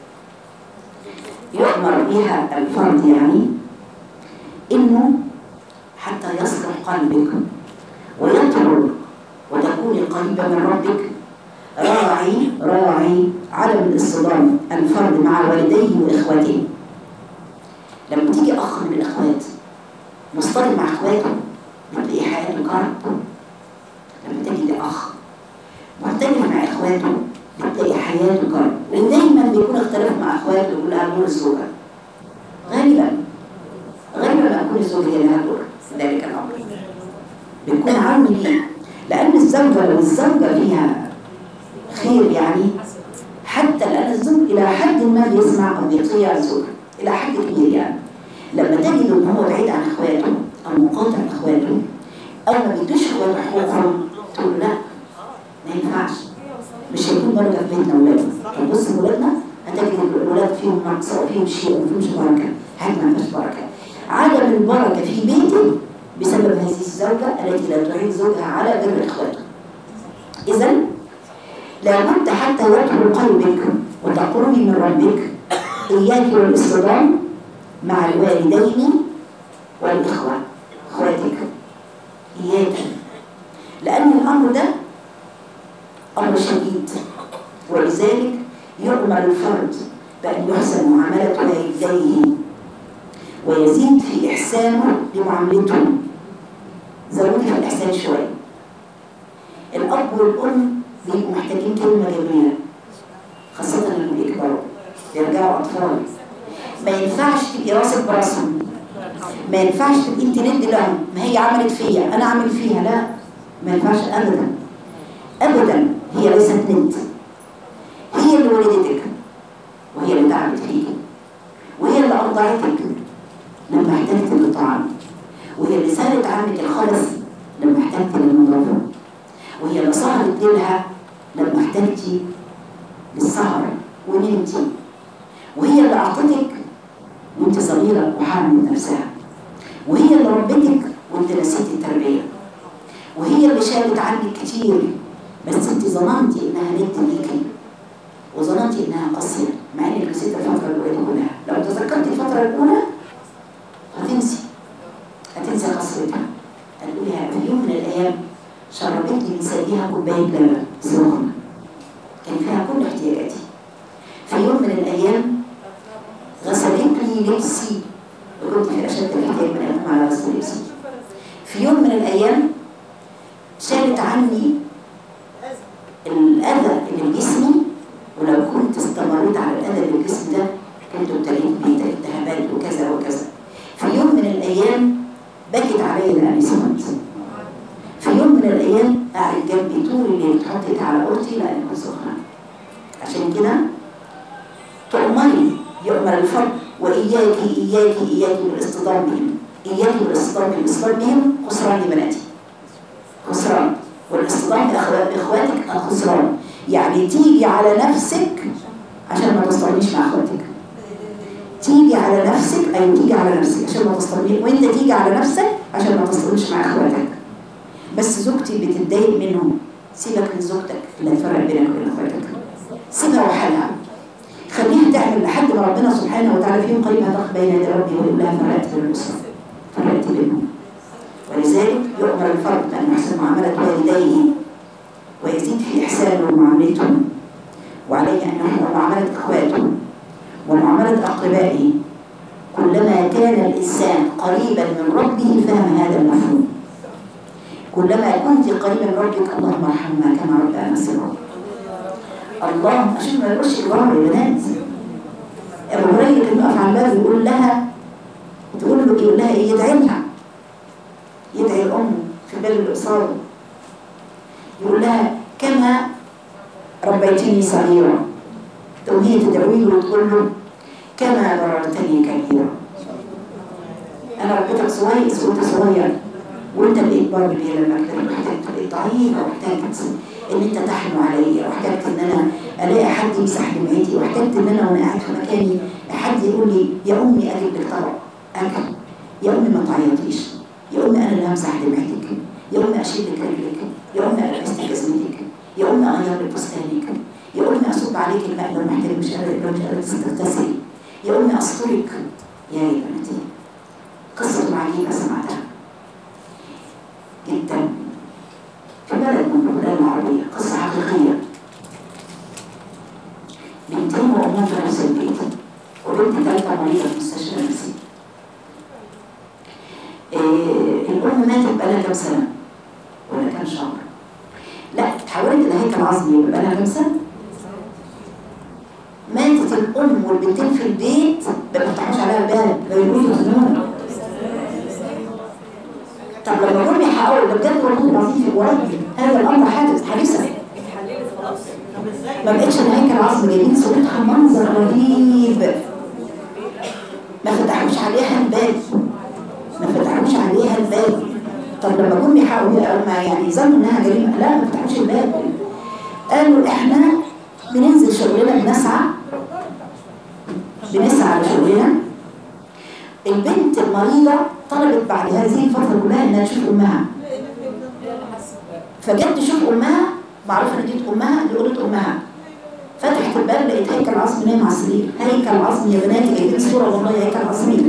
يؤمر بها الفرد يعني إنه حتى يصلح قلبك ويطهر وتكوني قريبة من ربك راعي راعي عدم الاصطدام الفرد مع والديه واخواته لما تيجي اخ من الاخوات مصطدم مع اخواته بتلاقي حياته كرب لما تجد اخ مختلف مع اخواته بتلاقي حياته كرب ودايما بيكون اختلاف مع اخواته كلها دور الزوجه غالبا غالبا ما يكون الزوجه هي لها دور في ذلك الامر بتكون عون ليه لان الزوجه لو الزوجه فيها خير يعني حتى حتى لأن الزوج إلى حد ما بيسمع أو بيطيع الزوج إلى حد كبير يعني لما تجد إن هو بعيد عن إخواته أو مقاطع إخواته أو ما بيدوش إخواته حقوقهم تقول لا ما ينفعش مش هيكون بركة في بيتنا ولادنا تبص ولادنا هتجد الولاد فيهم نقص أو فيهم شيء أو فيهمش بركة حاجة ما فيهاش بركة عدم البركة في بيتي بسبب هذه الزوجة التي لا تعين زوجها على بر إخواته إذا لابد حتى يدخل قلبك وتقربي من ربك إياك والاصطدام مع الوالدين والإخوة إخواتك إياك لأن الأمر ده أمر شديد ولذلك يؤمر الفرد بأن يحسن معاملة والديه ويزيد في إحسانه لمعاملتهم زودي في الإحسان شوية الأب والأم بيبقوا محتاجين كلمة جميلة خاصة لما بيكبروا بيرجعوا أطفال ما ينفعش تبقي راسك براسهم ما ينفعش تبقي انت ند لهم ما هي عملت فيا انا اعمل فيها لا ما ينفعش ابدا ابدا هي ليست ند هي اللي ولدتك وهي اللي تعبت فيك وهي اللي ارضعتك لما احتجت للطعام وهي اللي سالت عنك الخلص لما احتجت للنظافه وهي اللي سهرت ليلها لما احتجتي للسهر ونمتي وهي اللي اعطتك وانت صغيرة وحامل نفسها وهي اللي ربتك وانت نسيتي التربية وهي اللي شالت عنك كتير بس انت ظننتي انها ند ليكي وظننتي انها قاسية مع انك نسيت الفترة الاولى كلها لو تذكرتي الفترة الاولى هتنسي هتنسي قسوتها هتقولي في يوم من الايام شربتني من ثديها كوباية لبن سخنة كان فيها كل احتياجاتي في يوم من الايام غسلت لي لبسي وكنت في أشد الاحتياج من أنهم على غسل لبسي في يوم من الأيام شالت عني الأذى اللي في جسمي ولو كنت استمريت على الأذى اللي في جسمي ده كنت ابتليت بيه التهابات وكذا وكذا في يوم من الأيام بكت علي لأني سخنت في يوم من الأيام قاعد جنبي طول الليل تحط ايدها على أوضتي لأني كنت سخنة عشان كده تؤمري يؤمر الفرد وإياك إياك إياك بالاصطدام بهم إياك بالاصطدام بهم الاصطدام بهم خسران لبناتي خسران والاصطدام بأخوات- بإخواتك خسران يعني تيجي على نفسك عشان ما تصطدميش مع أخواتك تيجي على نفسك أي تيجي على نفسك عشان ما تصطدميش وأنت تيجي على نفسك عشان ما تصطدمش مع أخواتك بس زوجتي بتتضايق منهم سيبك من زوجتك اللي هتفرق بينك وبين أخواتك سيبها وحالها خليها تعمل لحد ما ربنا سبحانه وتعالى في يوم قريب هتقف بين يدي ربي ويقول لها فرقت بين الأسرة فرقت بينهم ولذلك يؤمر الفرد بأن يحسن معاملة والديه ويزيد في إحسانه ومعاملتهم وعليه أن يحسن معاملة إخواته ومعاملة أقربائه كلما كان الإنسان قريبا من ربه فهم هذا المفهوم كلما كنت قريبا من ربك اللهم ارحمنا كما ربنا صغارا الله عشان ما يقولش الغار يا بنات ابو هريره كان يقف على الباب ويقول لها تقول له يقول لها ايه يدعي لها يدعي الام في باب الاصابه يقول لها كما ربيتني صغيرا تقوم هي تدعي له وتقول له كما بررتني كبيرا انا ربيتك صغير وانت صغير وانت بقيت بار بيه لما كبرت واحتجت بقيت ضعيفه واحتجت ان انت تحنو عليا واحتجت ان انا الاقي حد يمسح دمعتي واحتجت ان انا وانا قاعد في مكاني حد يقول لي يا امي اجيب لك طبق اكل يا امي ما تعيطيش يا امي انا اللي همسح دمعتك يا امي اشيل لك رجلك يا امي البس لك جزمتك يا امي اغير لك فستانك يا امي اصب عليك الماء لو محتاج مش قادر لو مش قادر تغتسلي يا امي استرك يا بنتي قصه عجيبه سمعتها جدا في بلد من البلاد العربية قصة حقيقية بنتين وأمهم في نفس البيت وبنت تالتة مريضة في مستشفى نفسي إيه الأم ماتت بقالها كام سنة ولا كام شهر لا اتحولت إلى هيكل عظمي يبقى بقالها كام سنة ماتت الأم والبنتين في البيت ما بيفتحوش عليها الباب ما بيقولوا يخدمونا طب لما جم يحققوا ده بجد والله العظيم في ورد هذا الامر حادث حادثه اتحللت خلاص ما بقتش الهيكل عظم جايبين صورتها منظر رهيب ما فتحوش عليها الباب ما فتحوش عليها الباب طب لما جم يحاولوا ما يعني ظنوا انها جريمه لا ما فتحوش الباب قالوا احنا بننزل شغلنا بنسعى بنسعى لشغلنا البنت المريضة طلبت بعد هذه الفترة كلها انها تشوف امها فجت تشوف امها معروفة ان دي امها دي اوضة امها فتحت الباب لقيت هيكل عظمي نايم على السرير هيكل عظمي يا بناتي جايبين صورة والله هيكل عظمي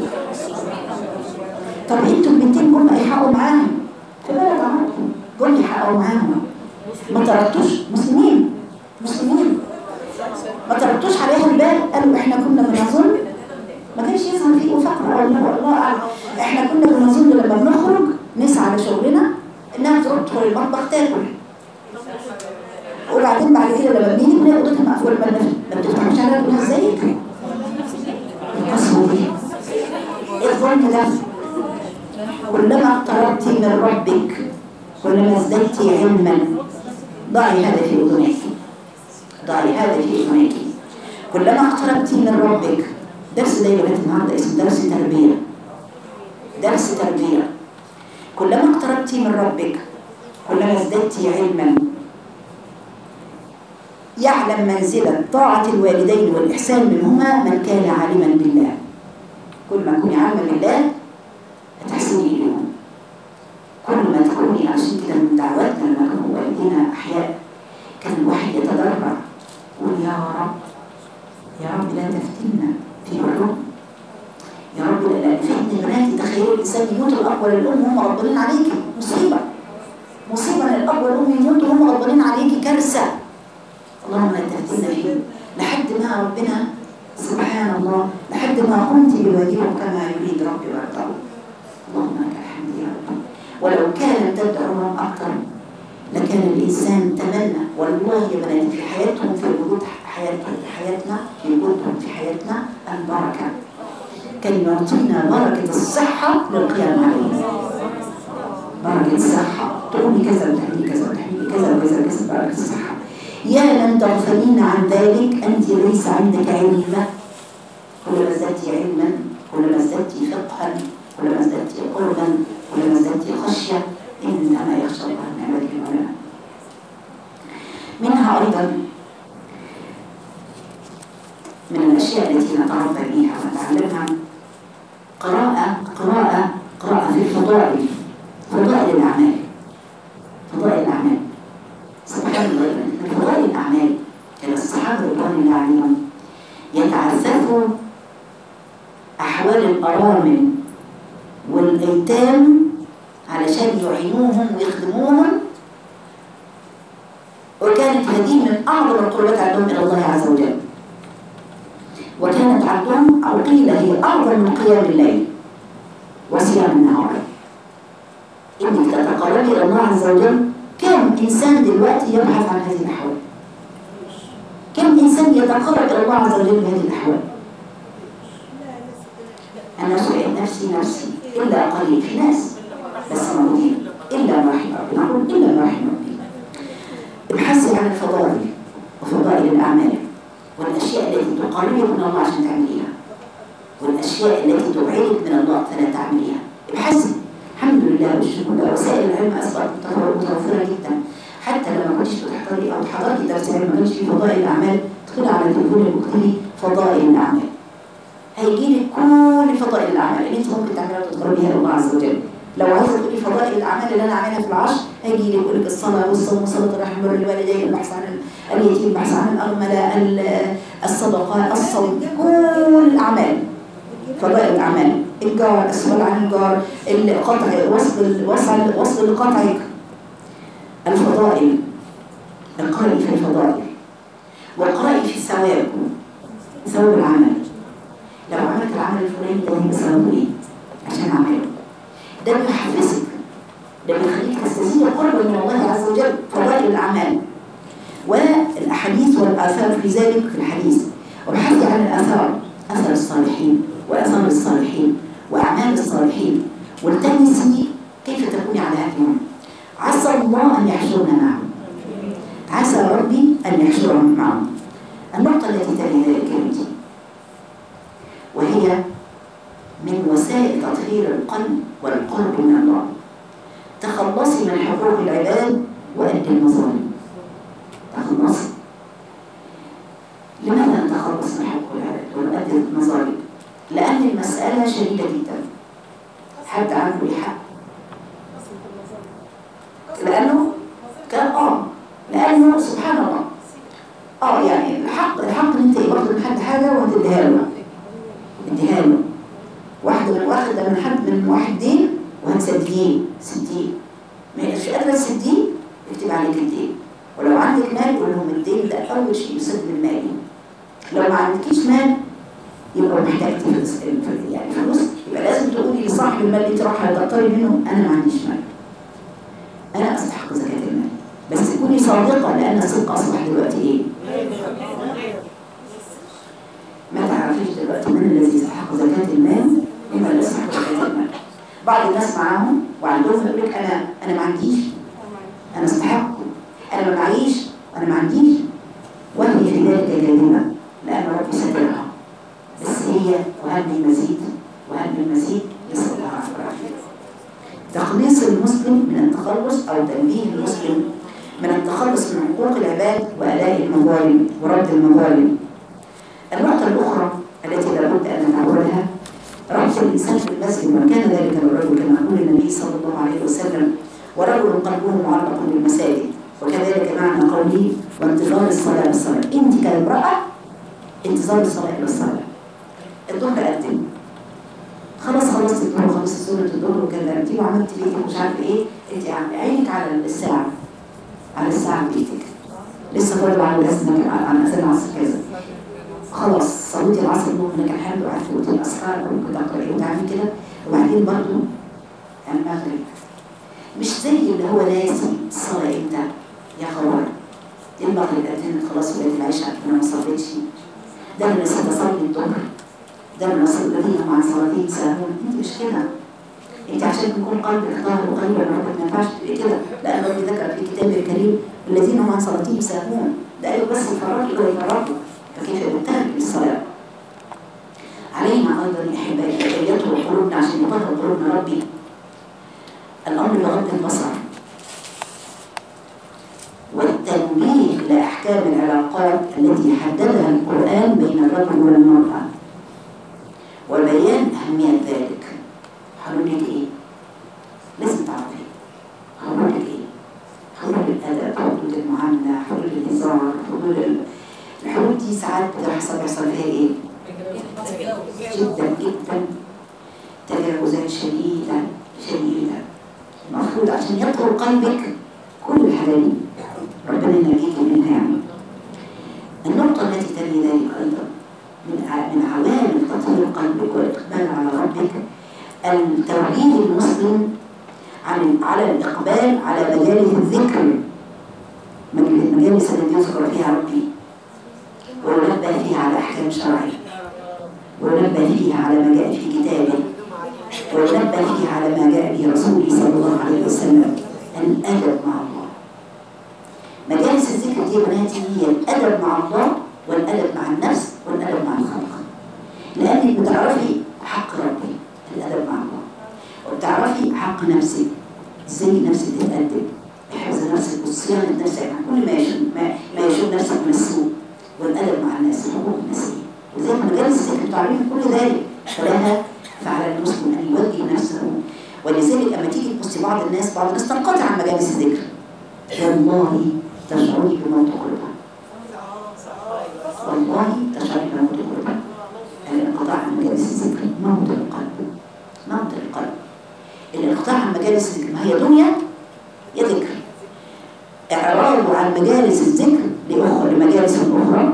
طب انتوا البنتين جم يحققوا معاهم في بلد عمركم جم يحققوا معاهم ما تركتوش مسلمين مسلمين ما تركتوش عليها الباب قالوا احنا كنا بنظن ما كانش يظهر فيه فقر او الله الله اعلم احنا كنا بنظن لما بنخرج نسعى لشغلنا انها تروح تدخل المطبخ تاكل وبعدين بعد كده لما بنيجي بنلاقي اوضتها مقفوله ما ما بتفتحوش عليها تقولها ازيك القسوه دي الظلم ده كلما اقتربت من ربك كلما ازددت علما ضعي هذا في اذنيك ضعي هذا في اذنيك كلما اقتربت من ربك درس ده يا بنات النهارده اسمه درس تربيه درس تربيه كلما اقتربت من ربك كلما ازددت علما يعلم منزلة طاعة الوالدين والإحسان منهما من كان عالما بالله كل ما تكوني عالمة بالله هتحسني إليهم كل ما تكوني عشان كده من دعواتنا لما كانوا والدينا أحياء كان الواحد يتضرع يقول يا رب يا رب لا تفتنا في علوم يا رب لا فتن بناتي تخيلوا الإنسان يموت الأب ولا الأم وهم غضبانين عليكي مصيبة مصيبة ان الأب والأم يموتوا وهم غضبانين عليكي كارثة اللهم لا تفتنا فيه لحد ما ربنا سبحان الله لحد ما قمت بواجبه كما يريد ربي ويرضى اللهم لك الحمد يا رب ولو كانت تدعوهم أكثر لكان الإنسان تمنى والله يا بناتي في حياتهم في وجود حياتهم في حياتنا في وجودهم في حياتنا البركة كان يعطينا بركة الصحة للقيام عليه بركة الصحة تقولي كذا وتحملي كذا وتحملي كذا وكذا وكذا بركة الصحة يا من تغفلين عن ذلك أنت ليس عندك علم كلما ازددت علما كلما ازددت فقها كلما ازددت قربا كلما ازددت خشية إنما يخشى الله من عباده العلماء منها أيضا من الأشياء التي نتربى بها ونتعلمها قراءة قراءة قراءة في الفضائل فضائل الأعمال فضائل الأعمال سبحان الله من فضائل الأعمال كان الصحابة رضوان الله عليهم يتعسفوا أحوال الأرامل والأيتام علشان يعينوهم ويخدموهم وكانت هذه من أعظم القربات عندهم إلى الله عز وجل وكانت عندهم أو قيل هي أعظم من قيام الليل وصيام النهار إنك تتقربي إلى الله عز وجل كم إنسان دلوقتي يبحث عن هذه الأحوال كم إنسان يتقرب إلى الله عز وجل بهذه الأحوال أنا سئل نفسي نفسي إلا قليل في ناس بس موجودين إلا ما رحم ربنا نقول إلا ما رحم ربي ابحثي عن الفضائل وفضائل الأعمال والأشياء التي تقربك من الله عشان تعمليها والأشياء التي تبعدك من الله فلا تعمليها ابحثي الحمد لله والشكر لله وسائل العلم أصبحت متوفرة جدا حتى لما كنتش بتحضري أو حضرتي درس علم ما كانش في فضائل الأعمال تدخلي على التليفون المكتبي فضائل الأعمال هيجي لك كل فضائل الأعمال اللي أنت ممكن تعملها وتقربي بها الله عز وجل لو عايزه تقولي فضائل الاعمال اللي انا عاملها في العشر هيجي لي يقول لك الصلاه والصوم وصله الرحم بر الوالدين البحث عن اليتيم البحث عن الارمله الصدقه الصوم كل الاعمال فضائل الاعمال الجار السؤال عن الجار القطع وصل وصل وصل لقطعك الفضائل اقرأي في الفضائل واقرأي في الثواب ثواب العمل لو عملت العمل الفلاني ده هيبقى ثوابه ايه عشان اعمله ده بيحفزك ده بيخليك تستزيد قربا من الله عز وجل فضائل الأعمال والأحاديث والآثار في ذلك في الحديث وبحثي عن الآثار أثر الصالحين وآثار الصالحين وأعمال الصالحين والتمسي كيف تكوني على هديهم عسى الله أن يحشرنا معهم عسى ربي أن يحشرنا وسائل تطهير القلب والقرب من الله تخلصي من حقوق العباد وأدي المظالم تخلصي لماذا نتخلص من حقوق العباد ونؤدي المظالم لأن المسألة شديدة جدا حد عنده ليه حق لأنه كان آه لأنه سبحان الله اه يعني الحق الحق ان انت برضه من حد حاجه وهتديها له اديها له واحده من واحده من حد من واحد دين وهتسديه سديه ما مش قادره تسديه اكتب عليك الدين ولو عندك مال قول لهم الدين ده اول شيء يسد المال لو ما عندكيش مال يبقى محتاج فلوس يعني فلوس يبقى لازم تقولي لصاحب المال اللي انت رايحه تقطري منه انا ما عنديش مال انا استحق زكاه المال بس تكوني صادقه لان الصدق اصبح دلوقتي ايه؟ ما تعرفيش دلوقتي من الذي يستحق زكاة المال ومن الذي يستحق زكاة المال بعض الناس معاهم وعندهم يقول لك انا انا ما عنديش انا استحق انا ما معيش انا ما عنديش وهي في ذلك كاذبه لان ربي سترها بس هي وهل من مزيد وهل من مزيد يسال الله عز تخليص المسلم من التخلص او تنبيه المسلم من التخلص من حقوق العباد واداء المظالم ورد المظالم النقطة الأخرى التي لابد أن نتعودها رأس الإنسان في المسجد وكان ذلك الرجل كما يقول النبي صلى الله عليه وسلم ورجل قلبه معلق بالمساجد وكذلك معنى قوله وانتظار الصلاة بالصلاة أنت كامرأة انتظار الصلاة بالصلاة الظهر قدم خلاص خلصت الظهر خلصت سورة الظهر وكلمتي وعملت بيتك ومش عارفة إيه أنت عينك على الساعة على الساعة بيتك لسه فرض على الأذان على أذان العصر كذا خلاص صليتي العصر النوم لك الحمد وعرفت قلت الأذكار أو كنت أقرأ وتعمل كده وبعدين برضه المغرب مش زي اللي هو ناسي الصلاة إمتى يا خوار المغرب أذنت خلاص ولاد العشاء أنا ما صليتش ده أنا نسيت أصلي الظهر ده أنا نسيت الذين مع صلاتين ساهون أنت مش كده انت عشان تكون قلبك طاهر وقلبك ربك ما ينفعش تبقى كده لان ربي ذكر في كتابه الكريم الذين هم عن صلاتهم ساهون ده قالوا بس يفرطوا ولا يفرطوا فكيف يبتهل بالصلاه علينا ايضا يا احبائي ان يطهر قلوبنا عشان يطهر قلوبنا ربي الامر بغض البصر والتنبيه لاحكام العلاقات التي حددها القران بين الرجل والمراه وبيان اهميه ذلك هقول لك ايه لازم تعرفي هقول لك ايه حدود الادب حدود المعامله حدود الهزار حدود ال- الحدود دي ساعات بتحصل بيحصل فيها ايه جدا جدا تجاوزات شديده شديده المفروض عشان يدخل قلبك كل الحاجات دي ربنا ينجيك منها يعني النقطه التي تلي ذلك ايضا من ع- من عوامل تطهير قلبك والاقبال على ربك التوحيد المسلم عن على الإقبال على مجالس الذكر مجل- مجالس التي يذكر فيها ربي وينبه فيها على أحكام شرعية وينبه فيها على ما جاء في كتابه وينبه فيها على ما جاء به رسوله صلى الله عليه وسلم الأدب مع الله مجالس الذكر دي يا بناتي هي الأدب مع الله والأدب مع النفس والأدب مع الخلق لأنك بتعرفي حق ربي الأدب مع الله وبتعرفي حق نفسك ازاي نفسك تتأدب بحفظ نفسك وصيانة نفسك عن كل ما يشوف ما, ما يشوف نفسك من السوء والأدب مع الناس الحقوق النسية وزي مجالس الذكر تعرفين كل ذلك فلها فعلى المسلم أن يوجه نفسه ولذلك أما تيجي تبصي بعض الناس بعض الناس تنقطع عن مجالس الذكر والله تشعري بموت قلوبها والله تشعري بموت قلوبها الانقطاع عن مجالس الذكر موت القلب موت القلب الانقطاع عن مجالس الذكر ما هي دنيا يا ذكر إعراضه عن مجالس الذكر لأخرى لمجالس أخرى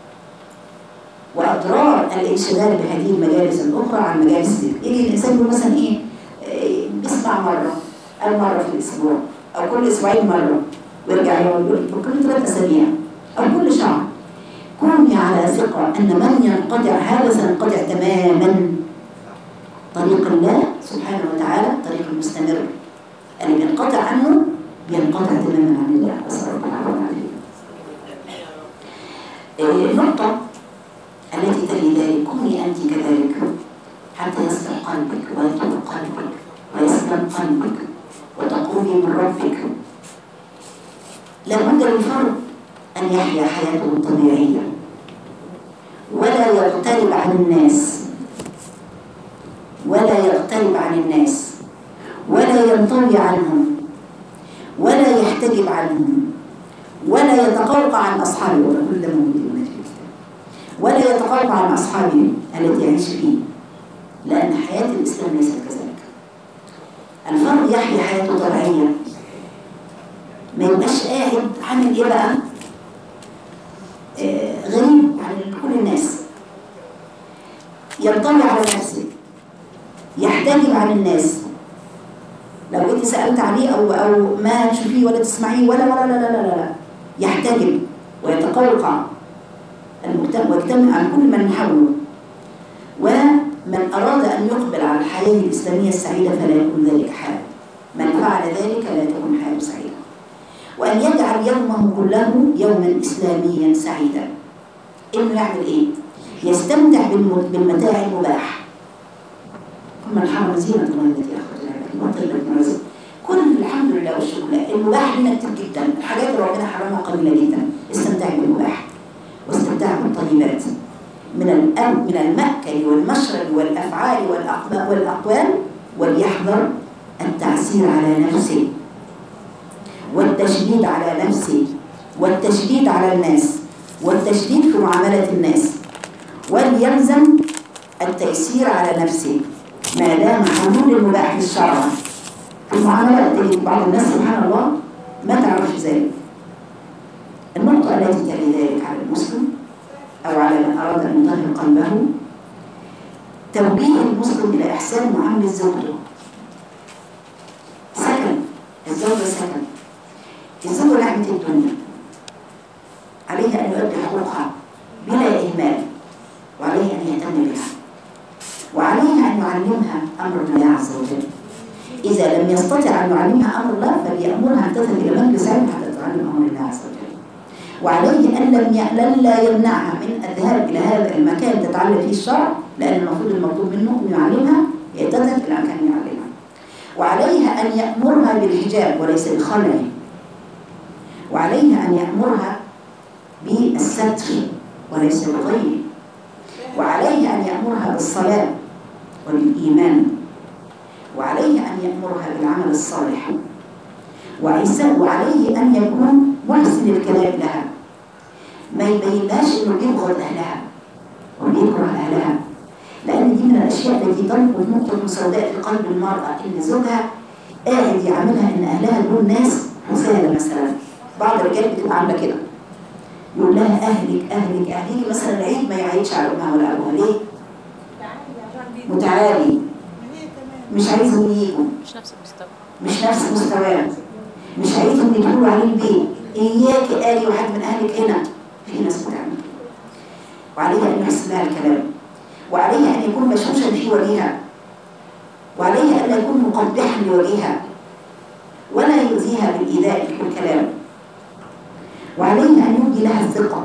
وأضرار الانشغال بهذه المجالس الأخرى عن مجالس الذكر يجي الإنسان يقول مثلا إيه إيه، بيسمع مرة أو مرة في الأسبوع أو كل أسبوعين مرة ويرجع يقول يقول كل ثلاث أسابيع أو كل شهر كوني على ثقة أن من ينقطع هذا سينقطع تماما طريق الله سبحانه وتعالى طريق المستمر اللي بينقطع عنه بينقطع تماما عن الله نسأل الله العافية والعافية. النقطة التي تلي ذلك كوني أنت كذلك حتى يصدق قلبك قلبك ويطول قلبك ويسلم قلبك وتقومي من ربك لابد للفرد أن يحيا حياته الطبيعية ولا يغترب عن الناس ولا يغترب عن الناس ولا ينطوي عنهم ولا يحتجب عنهم ولا يتقوقع عن أصحابه ولا كل موجود ولا يتقوقع عن أصحابه التي يعيش فيه لأن حياة الإسلام ليست كذلك الفرد يحيا حياته طبيعية ما يبقاش قاعد عامل ايه بقى آه، غريب عن كل الناس ينطوي على نفسه يحتجب عن الناس لو انت سألت عليه او او ما تشوفيه ولا تسمعيه ولا ولا لا لا لا لا, لا. يحتجب ويتقوقع المجتمع ويجتمع عن كل من حوله ومن أراد أن يقبل على الحياة الإسلامية السعيدة فلا يكون ذلك حال من فعل ذلك لا تكون حياته سعيدة وأن يجعل يومه كله يوما إسلاميا سعيدا إنه يعمل إيه؟ يستمتع بالم- بالمتاع المباح كل من حرم زينة الله التي أخرج لنا وطيبة من رزق كل الحمد لله والشكر لله المباح لنا كتير جدا الحاجات اللي ربنا حرمها قليلة جدا استمتع بالمباح واستمتاع بالطيبات من الأم من المأكل والمشرب والأفعال والأقب- والأقوال وليحذر التعسير على نفسه والتشديد على نفسه والتشديد على الناس والتشديد في معاملة الناس وليلزم التيسير على نفسه ما دام حدود المباح بالشرع في المعاملات تجد بعض الناس سبحان الله ما تعرفش ذلك النقطة التي تلي ذلك على المسلم أو على من أراد أن يطهر قلبه توجيه المسلم إلى إحسان معاملة زوجته سكن الزوجة سكن الزوجة نعمة الدنيا عليه أن يؤدي حقوقها بلا إهمال وعليه أن يهتم بها وعليه أن يعلمها أمر الله عز وجل إذا لم يستطع أن يعلمها أمر الله فليأمرها أن تذهب إلى مجلس علم حتى تعلم أمر الله عز وجل وعليه أن لم ي... لن لا يمنعها من الذهاب إلى هذا المكان تتعلم فيه الشرع لأن المفروض المطلوب منه أن يعلمها تذهب إلى مكان يعلمها وعليها أن يأمرها بالحجاب وليس بخلعه وعليها أن يأمرها بالستر وليس بغيره وعليه أن يأمرها بالصلاة وبالإيمان وعليه أن يأمرها بالعمل الصالح وعيسى- وعليه أن يكون محسن الكلام لها ما يبينهاش إنه بيبغض أهلها وبيكره أهلها لأن دي من الأشياء التي تنقض نقطة سوداء في قلب المرأة إن زوجها قاعد يعاملها إن أهلها دول ناس حسالة مثلا بعض الرجال بتبقى عاملة كده يقول لها أهلك أهلك أهلك مثلا العيد ما يعيدش على أمها ولا أبوها ليه؟ متعالي مش عايزهم يجوا مش نفس المستوى مش نفس مستواه مش عايزهم يدخلوا عليه البيت إياك آلي وحد من أهلك هنا في ناس بتعمل كده. وعليها أن يحسن لها الكلام وعليها أن يكون بشوشا في وجهها وعليها أن لا يكون مقبحا لوجهها ولا يؤذيها بالإيذاء في الكلام وعليها أن يبدي لها الثقة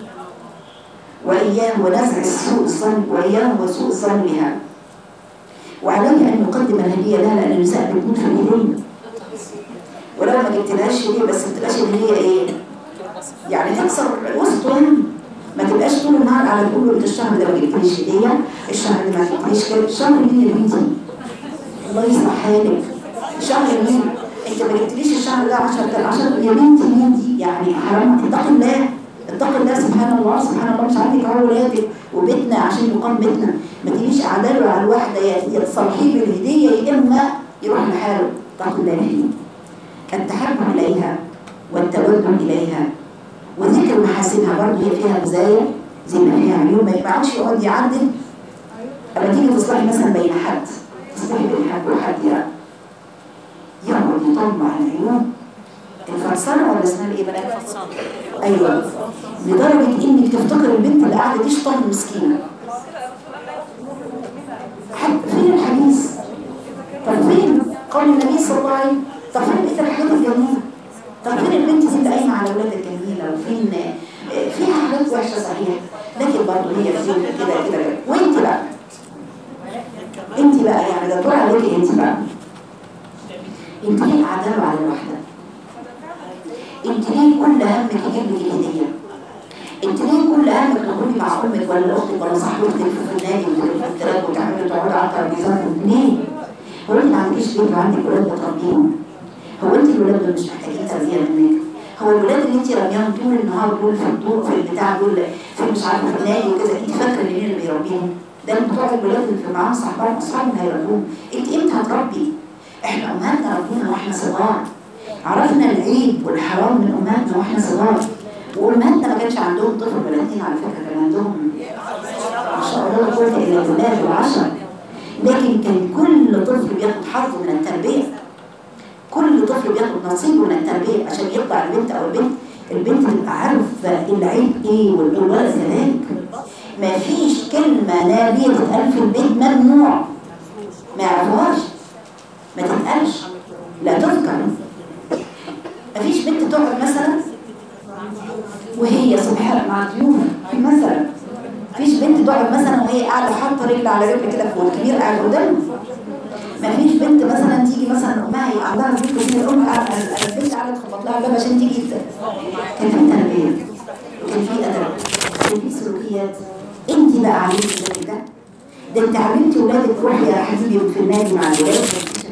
وإياه ونزع السوء الظن وإياه وسوء الظن بها وعليه أن يقدم الهدية لها لأن النساء بتموت في الهدية ولو ما جبتلهاش هدية بس ما تبقاش الهدية إيه؟ يعني تكسر وسطه ما تبقاش طول النهار على تقول له انت الشهر ده ما جبتليش هديه الشهر ده ما جبتليش كده الشهر مين يا بنتي الله يصلح حالك شهر مين انت ما جبتليش الشهر ده 10 10 يا بنتي مين دي يعني حرام اتقي الله اتقي الله سبحان الله سبحان الله مش عندك اهو ولادك وبيتنا عشان يقام بيتنا ما تجيش عداله على الواحده يا يا تصلحيه بالهديه يا اما يروح لحاله اتقي الله فيه التحكم اليها والتودد اليها وذكر محاسنها برضه هي فيها مزايا زي ما فيها عيوب ما ينفعش يقعد يعدل اما تيجي تصلحي مثلا بين حد تصلحي بين حد وحد يعني يقعد يطلع العيوب الفرسانه ولا اسمها ايه بنات؟ ايوه لدرجه انك تفتكر البنت اللي قاعده تشطب مسكينه حد فين الحديث؟ طب فين قول النبي صلى الله عليه وسلم طب فين بقيه الحاجات الجميله؟ طب فين البنت دي اللي قايمه على اولادها الجميله وفين آه، فيها حاجات وحشه صحيح لكن برضه هي في يوم كده كده كده. وانت بقى انت بقى يعني ده دور عليكي انت بقى انت ليه قاعده على الواحده انت ليه كل همك يجيب لك الهديه انت ليه كل همك تخرجي مع امك ولا اختك ولا صاحبتك في النادي وتلفوا التراك وتعملوا تقعدوا على الترابيزات ليه؟ هو انت ما عندكيش بيت وعندك ولاد بتربيهم هو انت الولاد دول مش محتاجين تربيه منك هو الولاد اللي انت رمياهم طول النهار دول في الضوء في البتاع دول في مش عارفه في النادي وكذا انت فاكره ان مين اللي بيربيهم ده اللي بتوع الولاد اللي في معاهم صحبان اصحابهم هيربوهم انت امتى هتربي احنا امهاتنا ربونا واحنا صغار عرفنا العيب والحرام من امهاتنا واحنا صغار وامهاتنا ما كانش عندهم طفل ولا اتنين على فكره كان عندهم ما شاء الله لا قوه الا بالله بالعشر لكن كان كل طفل بياخد حظه من التربيه كل طفل بياخد نصيبه من التربيه عشان يطلع البنت او البنت البنت تبقى عارفه العيب ايه والولد كذلك ما فيش كلمه نابيه تتقال في البيت ممنوع ما يعرفوهاش ما تتقالش لا تذكر ما فيش بنت تقعد مثلا وهي سبحان مع ضيوف مثلا مفيش بنت تقعد مثلا وهي قاعده حاطه رجل على رجل كده فوق الكبير قاعد قدامها مفيش بنت مثلا تيجي مثلا امها يبقى عندها ضيف كتير الام قاعده البنت قاعده تخبط لها الباب عشان تيجي كان في تربيه وكان في ادب وكان في سلوكيات انت بقى عليكي زي ده ده انت علمتي ولادك روحي يا حبيبي في النادي مع الولاد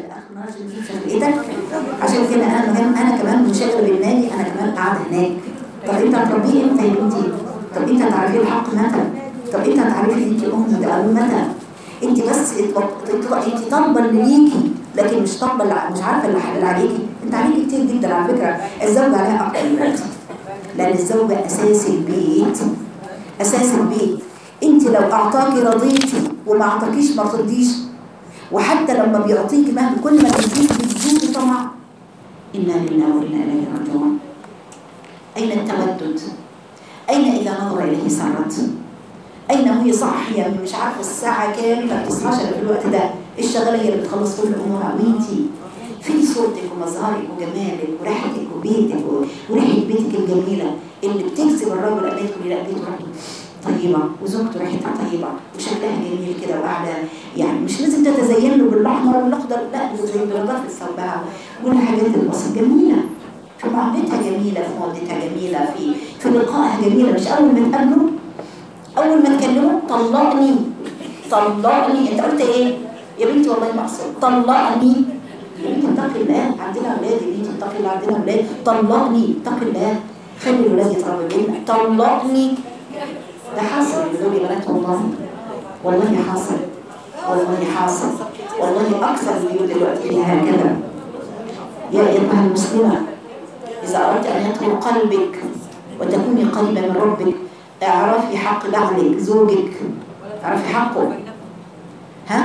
ايدك عشان كده انا كمان انا كمان منشغله بالنادي انا كمان قاعده هناك طب انت هتربيه امتى يا بنتي؟ طب انت هتعرفي الحق متى؟ طب انت هتعرفي انت ام ده متى؟ انت بس انت طالبه اللي ليكي لكن مش طالبه مش عارفه اللي اللي عليكي انت عليكي كتير جدا على فكره الزوجه عليها اكتر دلوقتي لان الزوجه اساس البيت اساس البيت انت لو اعطاكي رضيتي وما اعطاكيش ما ترضيش وحتى لما بيعطيكي مهما كل ما تديكي بتزيدي طمع انا لله وانا اليه راجعون اين التودد اين اذا نظر اليه سرت اين هي صاحيه مش عارفه الساعه كام ما بتصحاش الا في الوقت ده الشغاله هي اللي بتخلص كل امورها وانتي فين صورتك ومظهرك وجمالك وريحتك وبيتك وريحه بيتك الجميله اللي بتجذب الرجل ان يدخل الى بيته طيبة وزوجته ريحتها طيبة وشكلها جميل كده وقاعدة يعني مش لازم تتزين له بالأحمر والأخضر لا تتزين بنظافة ثوبها والحاجات البسيطة جميلة في معاملتها جميلة في مودتها جميلة في في لقائها جميلة مش أول ما تقابله أول ما تكلمه طلقني طلقني أنت قلت إيه؟ يا بنتي والله ما أقصد طلقني يا بنتي اتقي الله عندنا أولاد يا بنتي اتقي الله عندنا أولاد طلقني اتقي الله خلي الولاد يتربوا بينا طلقني ده حاصل بيقولوا لي بنات والله والله حاصل والله حاصل والله أكثر البيوت دلوقتي فيها هكذا يا أيتها المسلمة إذا أردت أن يدخل قلبك وتكوني قريبة من ربك اعرفي حق بعلك زوجك اعرفي حقه ها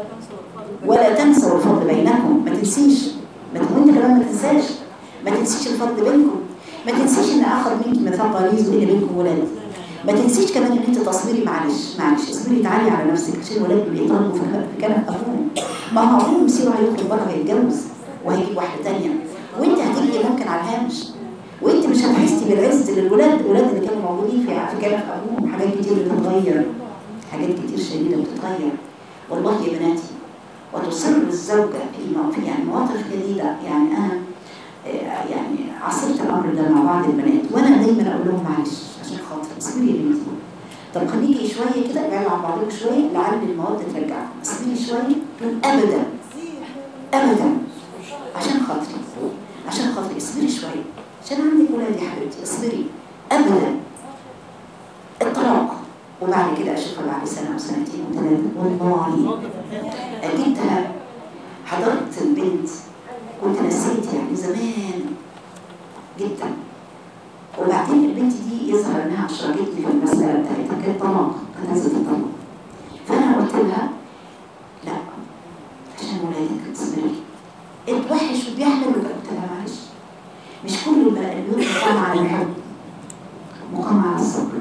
ولا تنسوا الفضل بينكم ما تنسيش ما وانت كمان ما تنساش ما تنسيش الفضل بينكم ما تنسيش ان اخذ منك ميثاق غليظ وان بينكم ولاد ما تنسيش كمان ان انت تصبري معلش معلش اصبري تعالي على نفسك عشان الولاد بيطلبوا في في كنف ابوهم ما هو ابوهم مصيره هيخرج بره هيتجوز وهيجيب واحده ثانيه وانت هتيجي ممكن على الهامش وانت مش هتحسي بالعز للولاد الولاد اللي كانوا موجودين في في كنف ابوهم حاجات كتير بتتغير حاجات كتير شديده بتتغير والله يا بناتي وتصر الزوجه في مواقف يعني مواقف جديده يعني انا يعني عاصرت الامر ده مع بعض البنات وانا دايما اقول لهم معلش عشان خاطر اصبري يا بنتي طب خليكي شويه كده ابعدوا عن بعضكم شويه لعل المواد ترجعكم اصبري شويه ابدا ابدا عشان خاطري عشان خاطري اصبري شويه عشان عندك ولاد يا حبيبتي اصبري ابدا الطلاق وبعد كده اشوفها بعد سنه وسنتين وثلاثه والله اجدها حضرت البنت كنت نسيت يعني زمان جدا وبعدين البنت دي يظهر انها اشركتني في المساله بتاعتها كانت طلاق كانت عايزه تطلق فانا قلت لها لا عشان ولادك اصبري اتوحش وبيحمل قلت لها معلش مش كل البيوت مقامة على الحب مقامة على الصبر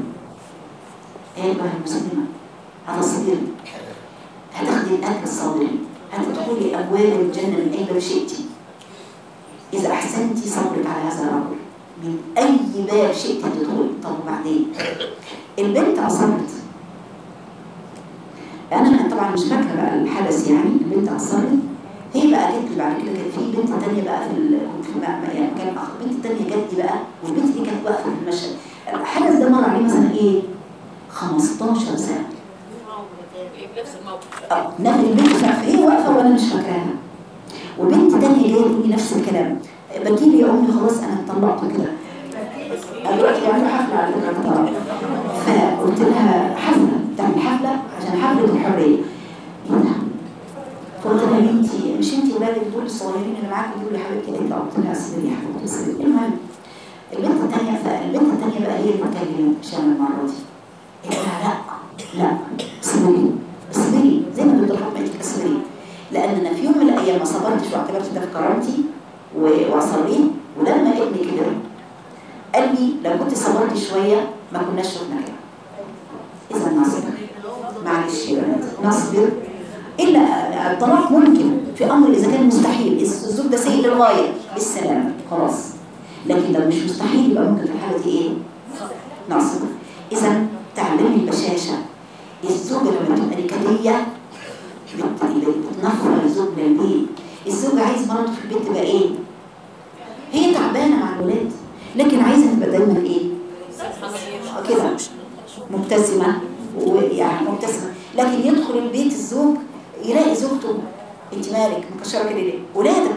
ايها المسلمة هتصبري هتاخدي الاجر الصابرين هتدخلي ابواب الجنه من اي باب شئتي اذا احسنتي صبرك على هذا الرجل من اي باب شئتي تدخلي طب وبعدين البنت اصرت انا طبعا مش فاكره بقى الحدث يعني البنت عصرت هي بقى جت لي بعد كده كان في بنت تانية بقى في ال- في الم- يعني كان اخ بنت تانية جت لي بقى والبنت دي كانت واقفه في المشهد الحدث ده مر عليه مثلا ايه 15 سنه بنفس الموقف اه نفس البنت مش عارفه ايه واقفه وانا مش فاكراها وبنت تانية جايه تقول لي نفس الكلام بجيلي يا امي خلاص انا اتطلقت كده دلوقتي بيعملوا حفله على فكره الطلاق فقلت لها حفله تعمل حفله عشان حفله الحريه ايه ده؟ فقلت لها يا بنتي مش انت ولادك دول الصغيرين اللي معاكي دول يا حبيبتي قالت لا قلت لها اصبري يا حبيبتي اصبري المهم البنت الثانيه فالبنت الثانيه بقى هي اللي اتكلمت مش انا المره دي قلت لها لا لا اصبري اصبري زي ما الدكتور حكم قالت لك اصبري لان انا في يوم من الايام ما صبرتش واعتبرت ده في كرامتي و- واصريت ولما ابني كبر قال لي لو كنت صبرت شويه ما كناش شفنا كده اذا نصبر معلش يا بنات نصبر الا الطلاق ممكن في امر اذا كان مستحيل الزوج ده سيء للغايه بالسلامه خلاص لكن لو مش مستحيل يبقى ممكن في الحاله دي ايه نصبر اذا تعلمي البشاشه الزوجه لما تبقى نكديه بت- بتنفر الزوج للبيت الزوج عايز مراته في البيت تبقى ايه هي تعبانه مع الولاد لكن عايزه تبقى دايما ايه كده مبتسمه ويعني مبتسمه لكن يدخل البيت الزوج يلاقي زوجته انت مالك مكشره كده ليه ولادك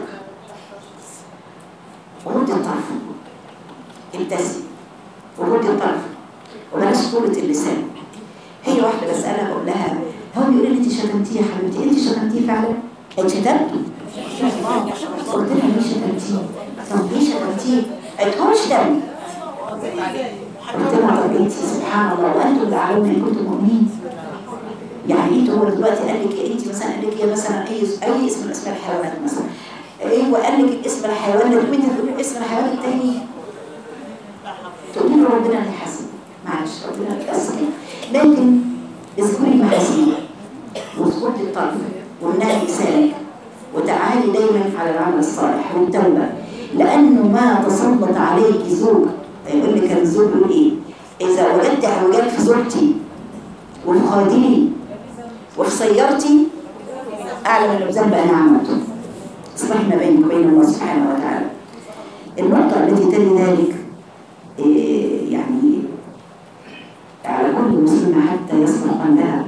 ورد الطرف ابتسم ورد الطرف وبلاش طولة اللسان هي واحدة بسألها بقول لها هو بيقول لي انت شتمتيه يا حبيبتي انت شتمتيه فعلا انت شتمته قلت لها ليه شتمتيه طب ليه شتمتيه قالت هو شتمني قلت لها طب انت سبحان الله وانتم تعلمون ان كنتم مؤمنين يعني انت هو دلوقتي قال لك انت مثلا قال لك يا مثلا اي اي اسم من اسماء الحيوانات مثلا ايوه قال لك اسم الحيوان ده وانت تقولي اسم الحيوان التاني تقولي له ربنا اللي حاسب معلش ربنا اللي بس كده لكن اذكري المحاسن واذكري الطرف والنهي لسانك وتعالي دايما على العمل الصالح والتوبه لانه ما تسلط عليك زوج يقول لك الزوج يقول ايه اذا وجدت اعوجاج في زوجتي وفي خادمي وفي سيارتي اعلم ان الذنب انا عملته اصلح ما بينك وبين الله سبحانه وتعالى النقطه التي تلي ذلك إيه يعني على كل مسلمه حتى يصبح عندها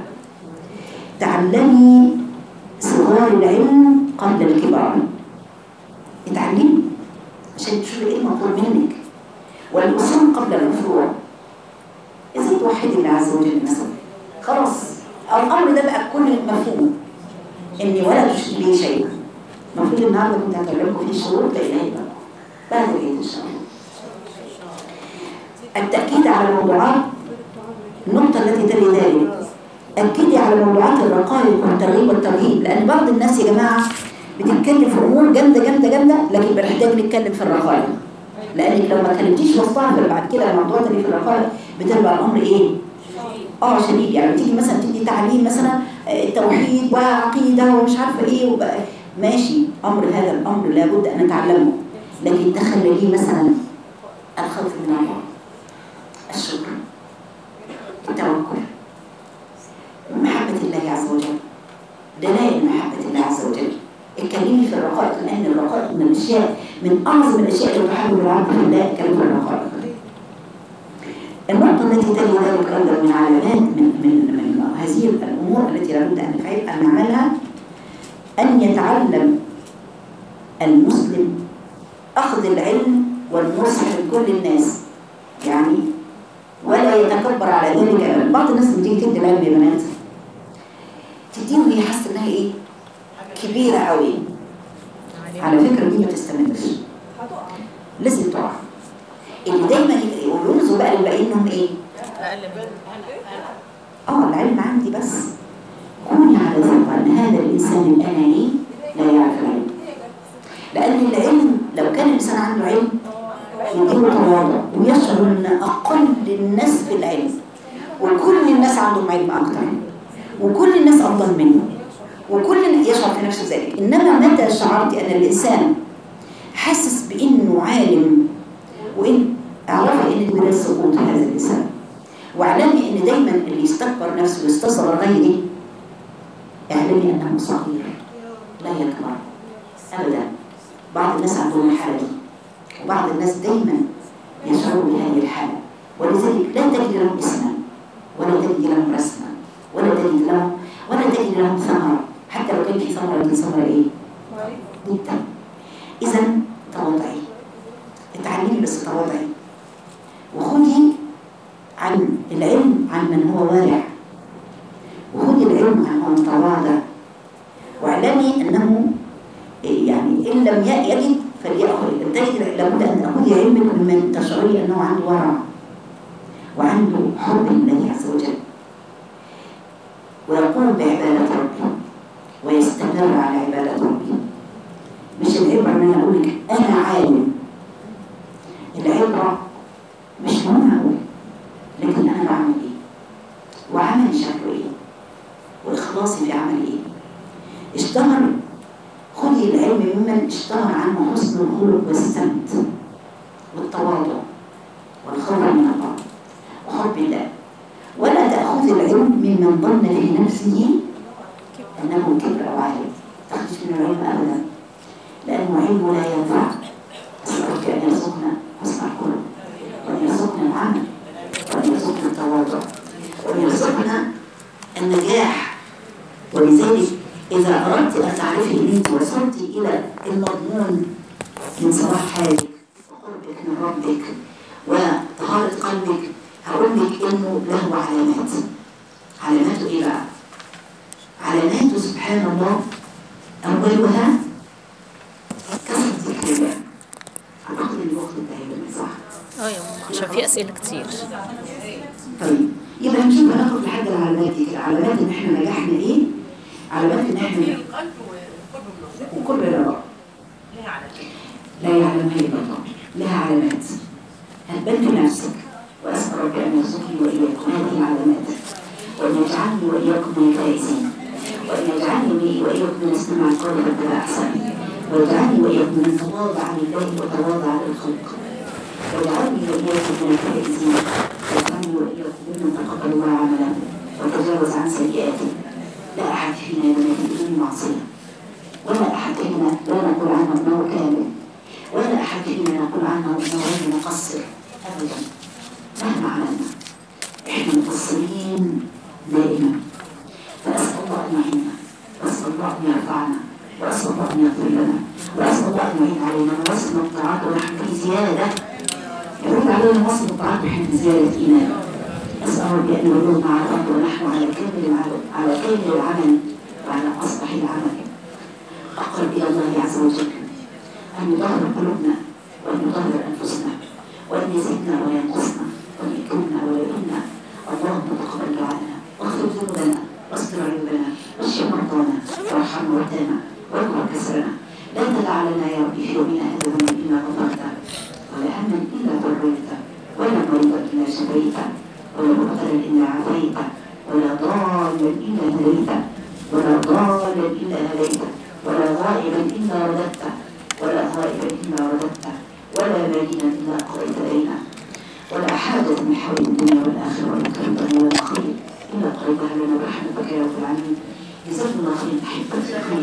تعلمي صغار العلم قبل الكبار اتعلمي عشان تشوفي ايه المطلوب منك والاصول قبل الفروع ازاي توحدي الله عز وجل مثلا خلاص الامر ده بقى بكل مفهوم اني ولا تشتري شيئا المفروض النهارده كنت هكلمكم فيه شروط لان بعد العيد ان شاء الله التاكيد على الموضوعات النقطه التي تلي ذلك اكدي على موضوعات الرقائق والترغيب والترهيب لان بعض الناس يا جماعه بتتكلم في امور جامده جامده جامده لكن بنحتاج نتكلم في الرقائق لانك لو ما كلمتيش وسطها بعد كده الموضوعات اللي في الرقائق بتبقى الامر ايه اه شديد يعني بتيجي مثلا تدي تعليم مثلا آه، توحيد وعقيده ومش عارفه ايه وبقى ماشي امر هذا الامر لابد ان نتعلمه لكن تخلي مثلا الخوف من الله الشكر التوكل محبة الله عز وجل دلائل محبة الله عز وجل اتكلمي في الرقائق لأن الرقائق من الأشياء من أعظم الأشياء اللي تحب العبد في الله اتكلمي في الرقائق النقطة التي تلي ذلك أيضا من علامات من من من هذه الأمور التي لابد أن نفعل أن نعملها أن يتعلم المسلم أخذ العلم والنصح من كل الناس يعني ولا يتكبر على ذلك أبدا بعض الناس لما تيجي تدي العلم يا بنات تديه وهي حاسة إنها إيه كبيرة قوي على فكرة دي ما تستمرش لازم تقع اللي دايما يقولوا بقى للباقيين انهم ايه اقل من اه العلم عندي بس كوني على ثقة ان هذا الانسان الاناني لا يعرف العلم لان العلم لو كان الانسان عنده علم يديله تواضع ويشعر ان اقل الناس في العلم وكل الناس عندهم علم اكتر وكل الناس افضل منه وكل الناس يشعر في نفسه ذلك انما متى شعرت ان الانسان حاسس بانه عالم وان اعرفي ان من سقوط هذا الانسان واعلمي ان دايما اللي يستكبر نفسه ويستصغر غيره اعلمي أنه صغير لا يكبر أبدا بعض الناس عندهم الحالة دي وبعض الناس دايما يشعرون بهذه الحالة ولذلك لا تجد لهم اسما ولا تجد لهم رسما ولا تجد لهم ولا تجد لهم ثمرة حتى لو كان في ثمرة لكن ثمرة ايه؟ جدا إذا تواضعي اتعلمي بس تواضعي وخذي عن العلم عن من هو وارع وخذي العلم عن من تواضع واعلمي انه يعني ان لم يجد فليأخذ ان تجد لابد ان تاخذي علمك ممن تشعري انه عنده ورع وعنده حب لله عز وجل ويقوم بعباده ربه ويستمر على عباده ربه مش العبره ان انا اقول لك انا عالم العبره مش مهم اقول لكن انا بعمل ايه وعملي شكله ايه واخلاصي في عملي ايه اشتهر خذي العلم ممن اشتهر عنه حسن الخلق والسمت والتواضع والخوف من الله وحب الله ولا تأخذ العلم ممن ظن في نفسه أنه كبر أو عالم تخرج من العلم أبدا لأنه علم لا ينفع أسأل ربي أن يرزقنا حسن الخلق وأن يرزقنا العمل وأن يرزقنا التواضع وأن يرزقنا النجاح ولذلك إذا أردت أن تعرفي أن أنت وصلت إلى المضمون من صلاح حالك وقربك من ربك وطهارة قلبك هقول لك إنه له علامات علاماته إيه بقى؟ علاماته سبحان الله أولها كثرة ذكر الله أعتقد إن الوقت انتهى صح؟ اه يا ماما عشان في اسئله كتير طيب يبقى نشوف هناخد لحد العلامات دي كده علامات ان احنا نجحنا ايه علامات ان احنا القلب وقرب النصر وكل الرضا لها على كده لا يعلمها الا الله لها علامات هتبان في نفسك واسال ربي ان يرزقني واياكم هذه العلامات وان يجعلني واياكم من الفائزين وان يجعلني واياكم من استماع القول ربنا احسن ويجعلني واياكم من تواضع لله وتواضع للخلق واجعلني واياكم من الفائزين واجعلني واياكم ممن تقبل الله عمله وتجاوز عن سيئاته لا احد فينا يملك بدون معصيه ولا احد فينا لا نقول عنه انه كامل ولا احد فينا نقول عنه انه غير مقصر ابدا مهما عملنا احنا مقصرين دائما فاسال الله ان يعيننا واسال الله ان يرفعنا واسال الله ان يغفر لنا واسال الله ان يعين علينا ونوصل الطاعات ونحن في زياده يعود علينا نوصل الطاعات ونحن في زياده ايمان اسال ربي ان يولونا مع الارض ونحن على كامل العمل على كامل العمل وعلى اصلح العمل اقرب الى الله عز وجل أن يطهر قلوبنا وأن يطهر أنفسنا وأن يزيدنا وينقصنا وأن يكرمنا ويؤمنا اللهم تقبل دعاءنا واغفر ذنوبنا واستر عيوبنا واشف مرضانا وارحم موتانا واكبر كسرنا لا تدع لنا يا ربي في يومنا هذا ذنبا إلا غفرته ولا هما إلا فرجته ولا مريضا إلا شفيته ولا مبتلا إلا عافيته ولا ضالا إلا هديته ولا ضالا إلا هديته ولا غائبا إلا رددته ولا غائبا إلا رددته ولا مدينا إلا قضيت بينه ولا حاجة من حول الدنيا والآخرة ولا كريم ولا خير إلا قضيتها لنا برحمتك يا رب العالمين جزاكم الله خير أحبتي